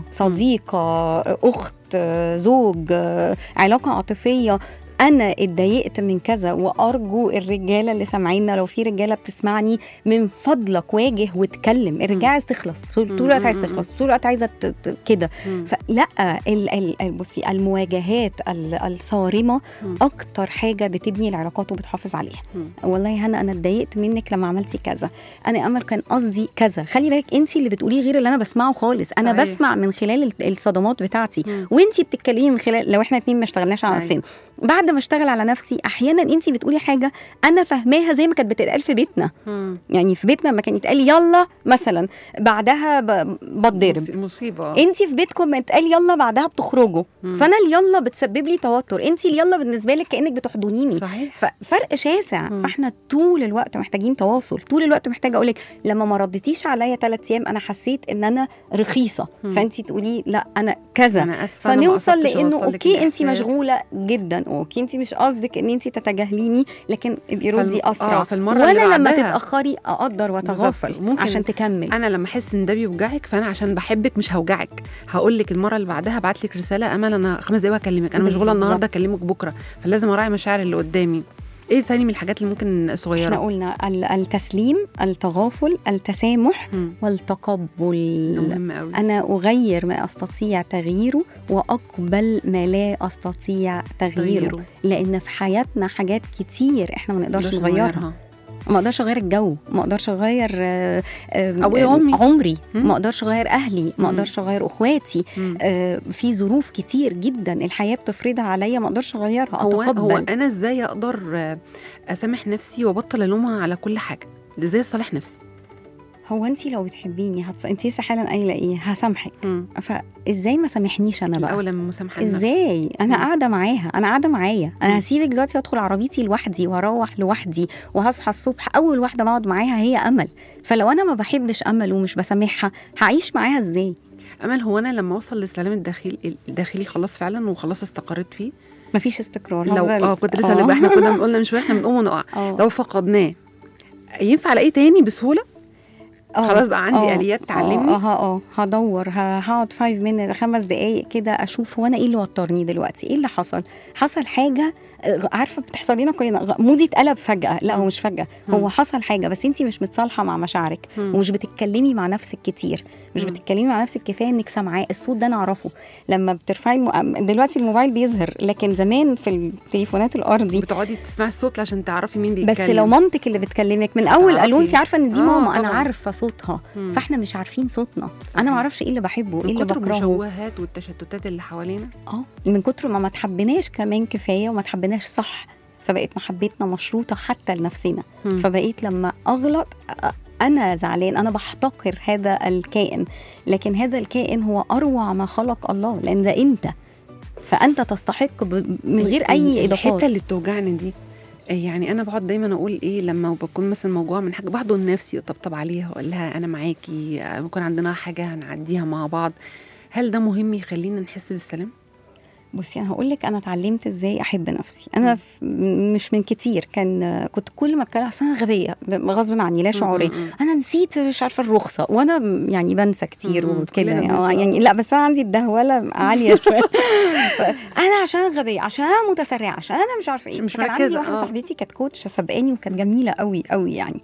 [SPEAKER 7] صديقه اخت آه، زوج آه، علاقه عاطفيه انا اتضايقت من كذا وارجو الرجاله اللي سامعينا لو في رجاله بتسمعني من فضلك واجه واتكلم الرجاله عايز تخلص طول طول الوقت عايز تخلص طول الوقت عايزه ت- ت- كده
[SPEAKER 2] مم.
[SPEAKER 7] فلا ال ال ال- بصي المواجهات ال- الصارمه
[SPEAKER 2] مم.
[SPEAKER 7] اكتر حاجه بتبني العلاقات وبتحافظ عليها
[SPEAKER 2] مم.
[SPEAKER 7] والله هنا انا اتضايقت منك لما عملتي كذا انا يا امل كان قصدي كذا خلي بالك انت اللي بتقوليه غير اللي انا بسمعه خالص انا
[SPEAKER 2] صحيح.
[SPEAKER 7] بسمع من خلال ال- الصدمات بتاعتي
[SPEAKER 2] مم.
[SPEAKER 7] وانت بتتكلمي من خلال لو احنا اتنين ما اشتغلناش على
[SPEAKER 2] أيوة.
[SPEAKER 7] نفسنا بعد ما اشتغل على نفسي احيانا انت بتقولي حاجه انا فاهماها زي ما كانت بتتقال في بيتنا
[SPEAKER 2] مم.
[SPEAKER 7] يعني في بيتنا لما كان يتقال يلا مثلا بعدها ب- بتضرب
[SPEAKER 2] مص- مصيبه
[SPEAKER 7] انت في بيتكم اتقال يلا بعدها بتخرجوا
[SPEAKER 2] مم.
[SPEAKER 7] فانا اليلا بتسبب لي توتر انت اليلا بالنسبه لك كانك بتحضنيني
[SPEAKER 2] صحيح
[SPEAKER 7] ففرق شاسع
[SPEAKER 2] مم.
[SPEAKER 7] فاحنا طول الوقت محتاجين تواصل طول الوقت محتاجه اقول لك لما ما رديتيش عليا ثلاث ايام انا حسيت ان انا رخيصه
[SPEAKER 2] مم.
[SPEAKER 7] فانت تقولي لا انا كذا
[SPEAKER 2] انا اسفه أنا ما
[SPEAKER 7] فنوصل
[SPEAKER 2] قصدتش
[SPEAKER 7] لانه
[SPEAKER 2] أوصل لك
[SPEAKER 7] اوكي انت
[SPEAKER 2] الإحساس.
[SPEAKER 7] مشغوله جدا اوكي انت مش قصدك ان انت تتجاهليني لكن ابقي ردي
[SPEAKER 2] فالم-
[SPEAKER 7] اسرع
[SPEAKER 2] آه، فالمرة اللي
[SPEAKER 7] وانا لما
[SPEAKER 2] بعدها-
[SPEAKER 7] تتاخري اقدر واتغافل
[SPEAKER 2] بالظبط. ممكن
[SPEAKER 7] عشان تكمل
[SPEAKER 2] انا لما احس ان ده بيوجعك فانا عشان بحبك مش هوجعك هقول لك المره اللي بعدها ابعت لك رساله امل انا خمس دقايق هكلمك انا مشغوله
[SPEAKER 7] بالظبط.
[SPEAKER 2] النهارده اكلمك بكره فلازم اراعي مشاعر اللي قدامي ايه ثاني من الحاجات اللي ممكن
[SPEAKER 7] احنا
[SPEAKER 2] صغيره
[SPEAKER 7] قلنا ال- التسليم التغافل التسامح
[SPEAKER 2] مم.
[SPEAKER 7] والتقبل
[SPEAKER 2] ده مهم قوي
[SPEAKER 7] أنا أغير ما أستطيع تغييره وأقبل ما لا أستطيع تغييره
[SPEAKER 2] تغييره.
[SPEAKER 7] لأن في حياتنا حاجات كتير إحنا ما نقدرش
[SPEAKER 2] نقدرش
[SPEAKER 7] نغيرها ما أقدرش أغير الجو ما أقدرش أغير آه، آه،
[SPEAKER 2] أبويا
[SPEAKER 7] آه،
[SPEAKER 2] وأمي.
[SPEAKER 7] عمري
[SPEAKER 2] مم.
[SPEAKER 7] ما أقدرش أغير أهلي ما
[SPEAKER 2] مم.
[SPEAKER 7] أقدرش أغير أخواتي
[SPEAKER 2] مم.
[SPEAKER 7] آه، في ظروف كتير جدا الحياة بتفرضها عليا ما أقدرش أغيرها
[SPEAKER 2] هو
[SPEAKER 7] أتقبل
[SPEAKER 2] هو انا ازاي اقدر آه، اسامح نفسي وابطل الومها على كل حاجه ازاي اصالح نفسي
[SPEAKER 7] هو انت لو بتحبيني هتص... انت لسه حالا قايله ايه هسامحك
[SPEAKER 2] مم.
[SPEAKER 7] فازاي ما سامحنيش انا بقى
[SPEAKER 2] الاولى من مسامحه النفس.
[SPEAKER 7] ازاي انا
[SPEAKER 2] مم.
[SPEAKER 7] قاعده معاها انا قاعده معايا
[SPEAKER 2] مم.
[SPEAKER 7] انا هسيبك دلوقتي وادخل عربيتي لوحدي واروح لوحدي وهصحى الصبح اول واحده بقعد معاها هي امل فلو انا ما بحبش امل ومش بسامحها هعيش معاها ازاي
[SPEAKER 2] امل هو انا لما اوصل للسلام الداخلي الداخلي خلاص فعلا وخلاص استقريت فيه
[SPEAKER 7] مفيش استقرار
[SPEAKER 2] لو
[SPEAKER 7] هو ال-
[SPEAKER 2] اه كنت لسه
[SPEAKER 7] آه.
[SPEAKER 2] اللي احنا كنا قلنا من شويه احنا بنقوم ونقع
[SPEAKER 7] آه.
[SPEAKER 2] لو فقدناه ينفع الاقيه تاني بسهوله
[SPEAKER 7] آه.
[SPEAKER 2] خلاص بقى عندي
[SPEAKER 7] آه.
[SPEAKER 2] آليات تعلمني؟
[SPEAKER 7] اه اه اه هدور ه- هقعد 5 من خمس دقايق كده اشوف هو انا ايه اللي وترني دلوقتي ايه اللي حصل حصل حاجه آه، عارفه بتحصل لنا كلنا غ- مودي اتقلب فجاه لا هو مش فجاه هو حصل حاجه بس انت مش متصالحه مع مشاعرك
[SPEAKER 2] مم.
[SPEAKER 7] ومش بتتكلمي مع نفسك كتير مش
[SPEAKER 2] مم.
[SPEAKER 7] بتتكلمي مع نفسك كفايه انك سامعاه الصوت ده انا اعرفه لما بترفعي الم... دلوقتي الموبايل بيظهر لكن زمان في التليفونات الارضي
[SPEAKER 2] بتقعدي تسمعي الصوت عشان تعرفي مين بيتكلم
[SPEAKER 7] بس لو مامتك اللي بتكلمك من اول قالوا انت
[SPEAKER 2] تعرفي.
[SPEAKER 7] عارفه ان دي
[SPEAKER 2] آه،
[SPEAKER 7] ماما انا
[SPEAKER 2] طبعاً.
[SPEAKER 7] عارفه صوتها
[SPEAKER 2] مم.
[SPEAKER 7] فاحنا مش عارفين صوتنا
[SPEAKER 2] صحيح.
[SPEAKER 7] انا ما اعرفش ايه اللي بحبه ايه
[SPEAKER 2] من
[SPEAKER 7] اللي
[SPEAKER 2] كتر
[SPEAKER 7] بكرهه
[SPEAKER 2] المشوهات والتشتتات اللي حوالينا
[SPEAKER 7] اه من كتر ما ما تحبناش كمان كفايه وما تحبناش صح فبقت محبتنا مشروطه حتى لنفسنا
[SPEAKER 2] مم.
[SPEAKER 7] فبقيت لما اغلط أ- انا زعلان انا بحتقر هذا الكائن لكن هذا الكائن هو اروع ما خلق الله لان ده انت فانت تستحق ب- من غير اي
[SPEAKER 2] الحته
[SPEAKER 7] اضافات
[SPEAKER 2] اللي بتوجعني دي آه، يعني انا بقعد دايما اقول ايه لما بكون مثلا موجوعه من حاجه بحضن نفسي وطبطب عليها واقول لها انا معاكي آه، ممكن عندنا حاجه هنعديها مع بعض هل ده مهم يخلينا نحس بالسلام
[SPEAKER 7] بصي انا هقول لك انا اتعلمت ازاي احب نفسي انا ف- مش من كتير كان كنت كل ما اتكلم أصل انا غبيه ب- غصب عني لا شعوريا
[SPEAKER 2] م- م- م.
[SPEAKER 7] انا نسيت مش عارفه الرخصه وانا م- يعني بنسى كتير
[SPEAKER 2] م- م.
[SPEAKER 7] وكده
[SPEAKER 2] كلنا
[SPEAKER 7] يعني, آه،
[SPEAKER 2] بننسى.
[SPEAKER 7] يعني لا بس انا عندي الدهوله عاليه شويه ف- انا عشان أنا غبيه عشان انا متسرعه عشان انا مش عارفه ايه
[SPEAKER 2] مش
[SPEAKER 7] فكان عندي
[SPEAKER 2] مركزة،
[SPEAKER 7] واحده
[SPEAKER 2] آه.
[SPEAKER 7] صاحبتي كانت كوتش سبقاني وكانت جميله قوي قوي يعني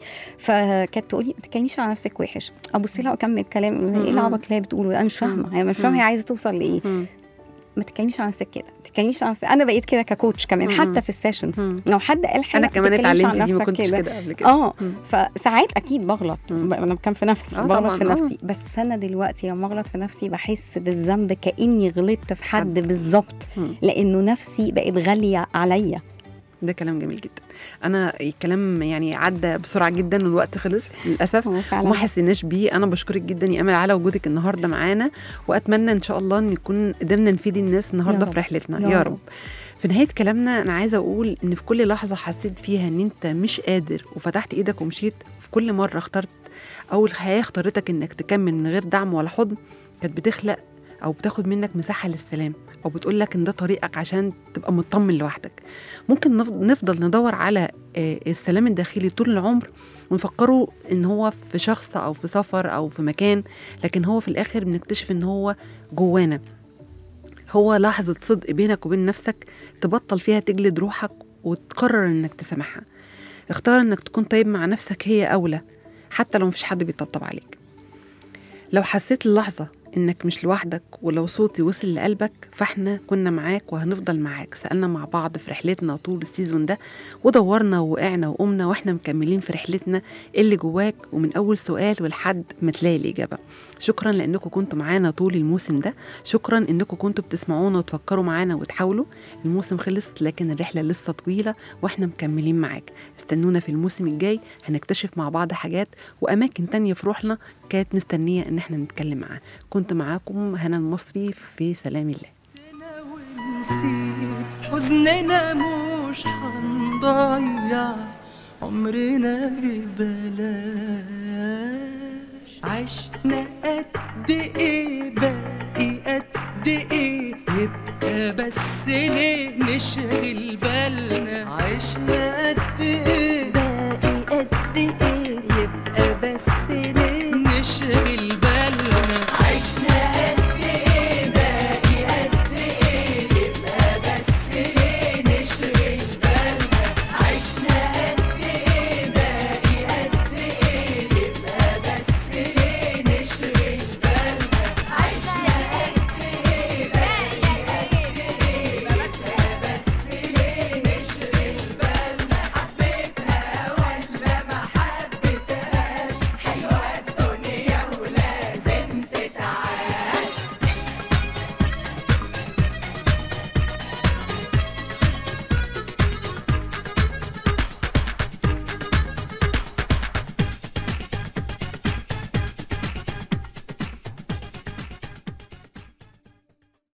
[SPEAKER 7] فكانت تقولي ما تتكلميش على نفسك وحش ابص لها واكمل كلام ايه العبط اللي هي بتقوله ده؟ انا مش فاهمه هي مش فاهمه هي عايزه توصل لايه
[SPEAKER 2] مم.
[SPEAKER 7] ما تتكلميش على نفسك كده ما تتكلميش على نفسك انا بقيت كده ككوتش كمان
[SPEAKER 2] مم.
[SPEAKER 7] حتى في السيشن
[SPEAKER 2] مم.
[SPEAKER 7] لو حد قال حاجه
[SPEAKER 2] انا كمان
[SPEAKER 7] ما تتكلمش
[SPEAKER 2] اتعلمت
[SPEAKER 7] عن
[SPEAKER 2] دي ما
[SPEAKER 7] نفسك
[SPEAKER 2] كنتش كده قبل كده
[SPEAKER 7] اه
[SPEAKER 2] مم.
[SPEAKER 7] فساعات اكيد بغلط
[SPEAKER 2] مم.
[SPEAKER 7] ب- انا كان في نفسي
[SPEAKER 2] آه
[SPEAKER 7] بغلط
[SPEAKER 2] طبعاً،
[SPEAKER 7] في
[SPEAKER 2] آه.
[SPEAKER 7] نفسي بس انا دلوقتي لما اغلط في نفسي بحس بالذنب كاني غلطت في حد
[SPEAKER 2] حد.
[SPEAKER 7] بالظبط
[SPEAKER 2] مم.
[SPEAKER 7] لانه نفسي بقت غاليه عليا
[SPEAKER 2] ده كلام جميل جدا انا الكلام يعني عدى بسرعه جدا والوقت خلص للاسف
[SPEAKER 7] هو فعلا
[SPEAKER 2] وما حسيناش بيه انا بشكرك جدا يا امل على وجودك النهارده معانا واتمنى ان شاء الله ان نكون قدرنا نفيد الناس النهارده
[SPEAKER 7] رب.
[SPEAKER 2] في رحلتنا
[SPEAKER 7] يا
[SPEAKER 2] يا
[SPEAKER 7] رب.
[SPEAKER 2] رب في نهايه كلامنا انا عايزه اقول ان في كل لحظه حسيت فيها ان انت مش قادر وفتحت ايدك ومشيت في كل مره اخترت او الحياه اختارتك انك تكمل من غير دعم ولا حضن كانت بتخلق او بتاخد منك مساحه للسلام او بتقول لك ان ده طريقك عشان تبقى مطمن لوحدك ممكن نف- نفضل ندور على آه، السلام الداخلي طول العمر ونفكره ان هو في شخص او في سفر او في مكان لكن هو في الاخر بنكتشف ان هو جوانا هو لحظة صدق بينك وبين نفسك تبطل فيها تجلد روحك وتقرر انك تسامحها اختار انك تكون طيب مع نفسك هي اولى حتى لو مفيش حد بيطبطب عليك لو حسيت اللحظة انك مش لوحدك ولو صوتي وصل لقلبك فاحنا كنا معاك وهنفضل معاك سألنا مع بعض في رحلتنا طول السيزون ده ودورنا ووقعنا وقمنا واحنا مكملين في رحلتنا اللي جواك ومن اول سؤال ولحد ما تلاقي الاجابه شكرا لانكم كنتوا معانا طول الموسم ده شكرا انكم كنتوا بتسمعونا وتفكروا معانا وتحاولوا الموسم خلص لكن الرحله لسه طويله واحنا مكملين معاك استنونا في الموسم الجاي هنكتشف مع بعض حاجات واماكن تانية في روحنا كانت مستنيه ان احنا نتكلم معاها كنت معاكم هنا المصري في سلام الله
[SPEAKER 6] ونسيت حزننا مش هنضيع عمرنا ببلاش عشنا قد ايه باقي قد ايه يبقى بس ليه نشغل بالنا عشنا قد ايه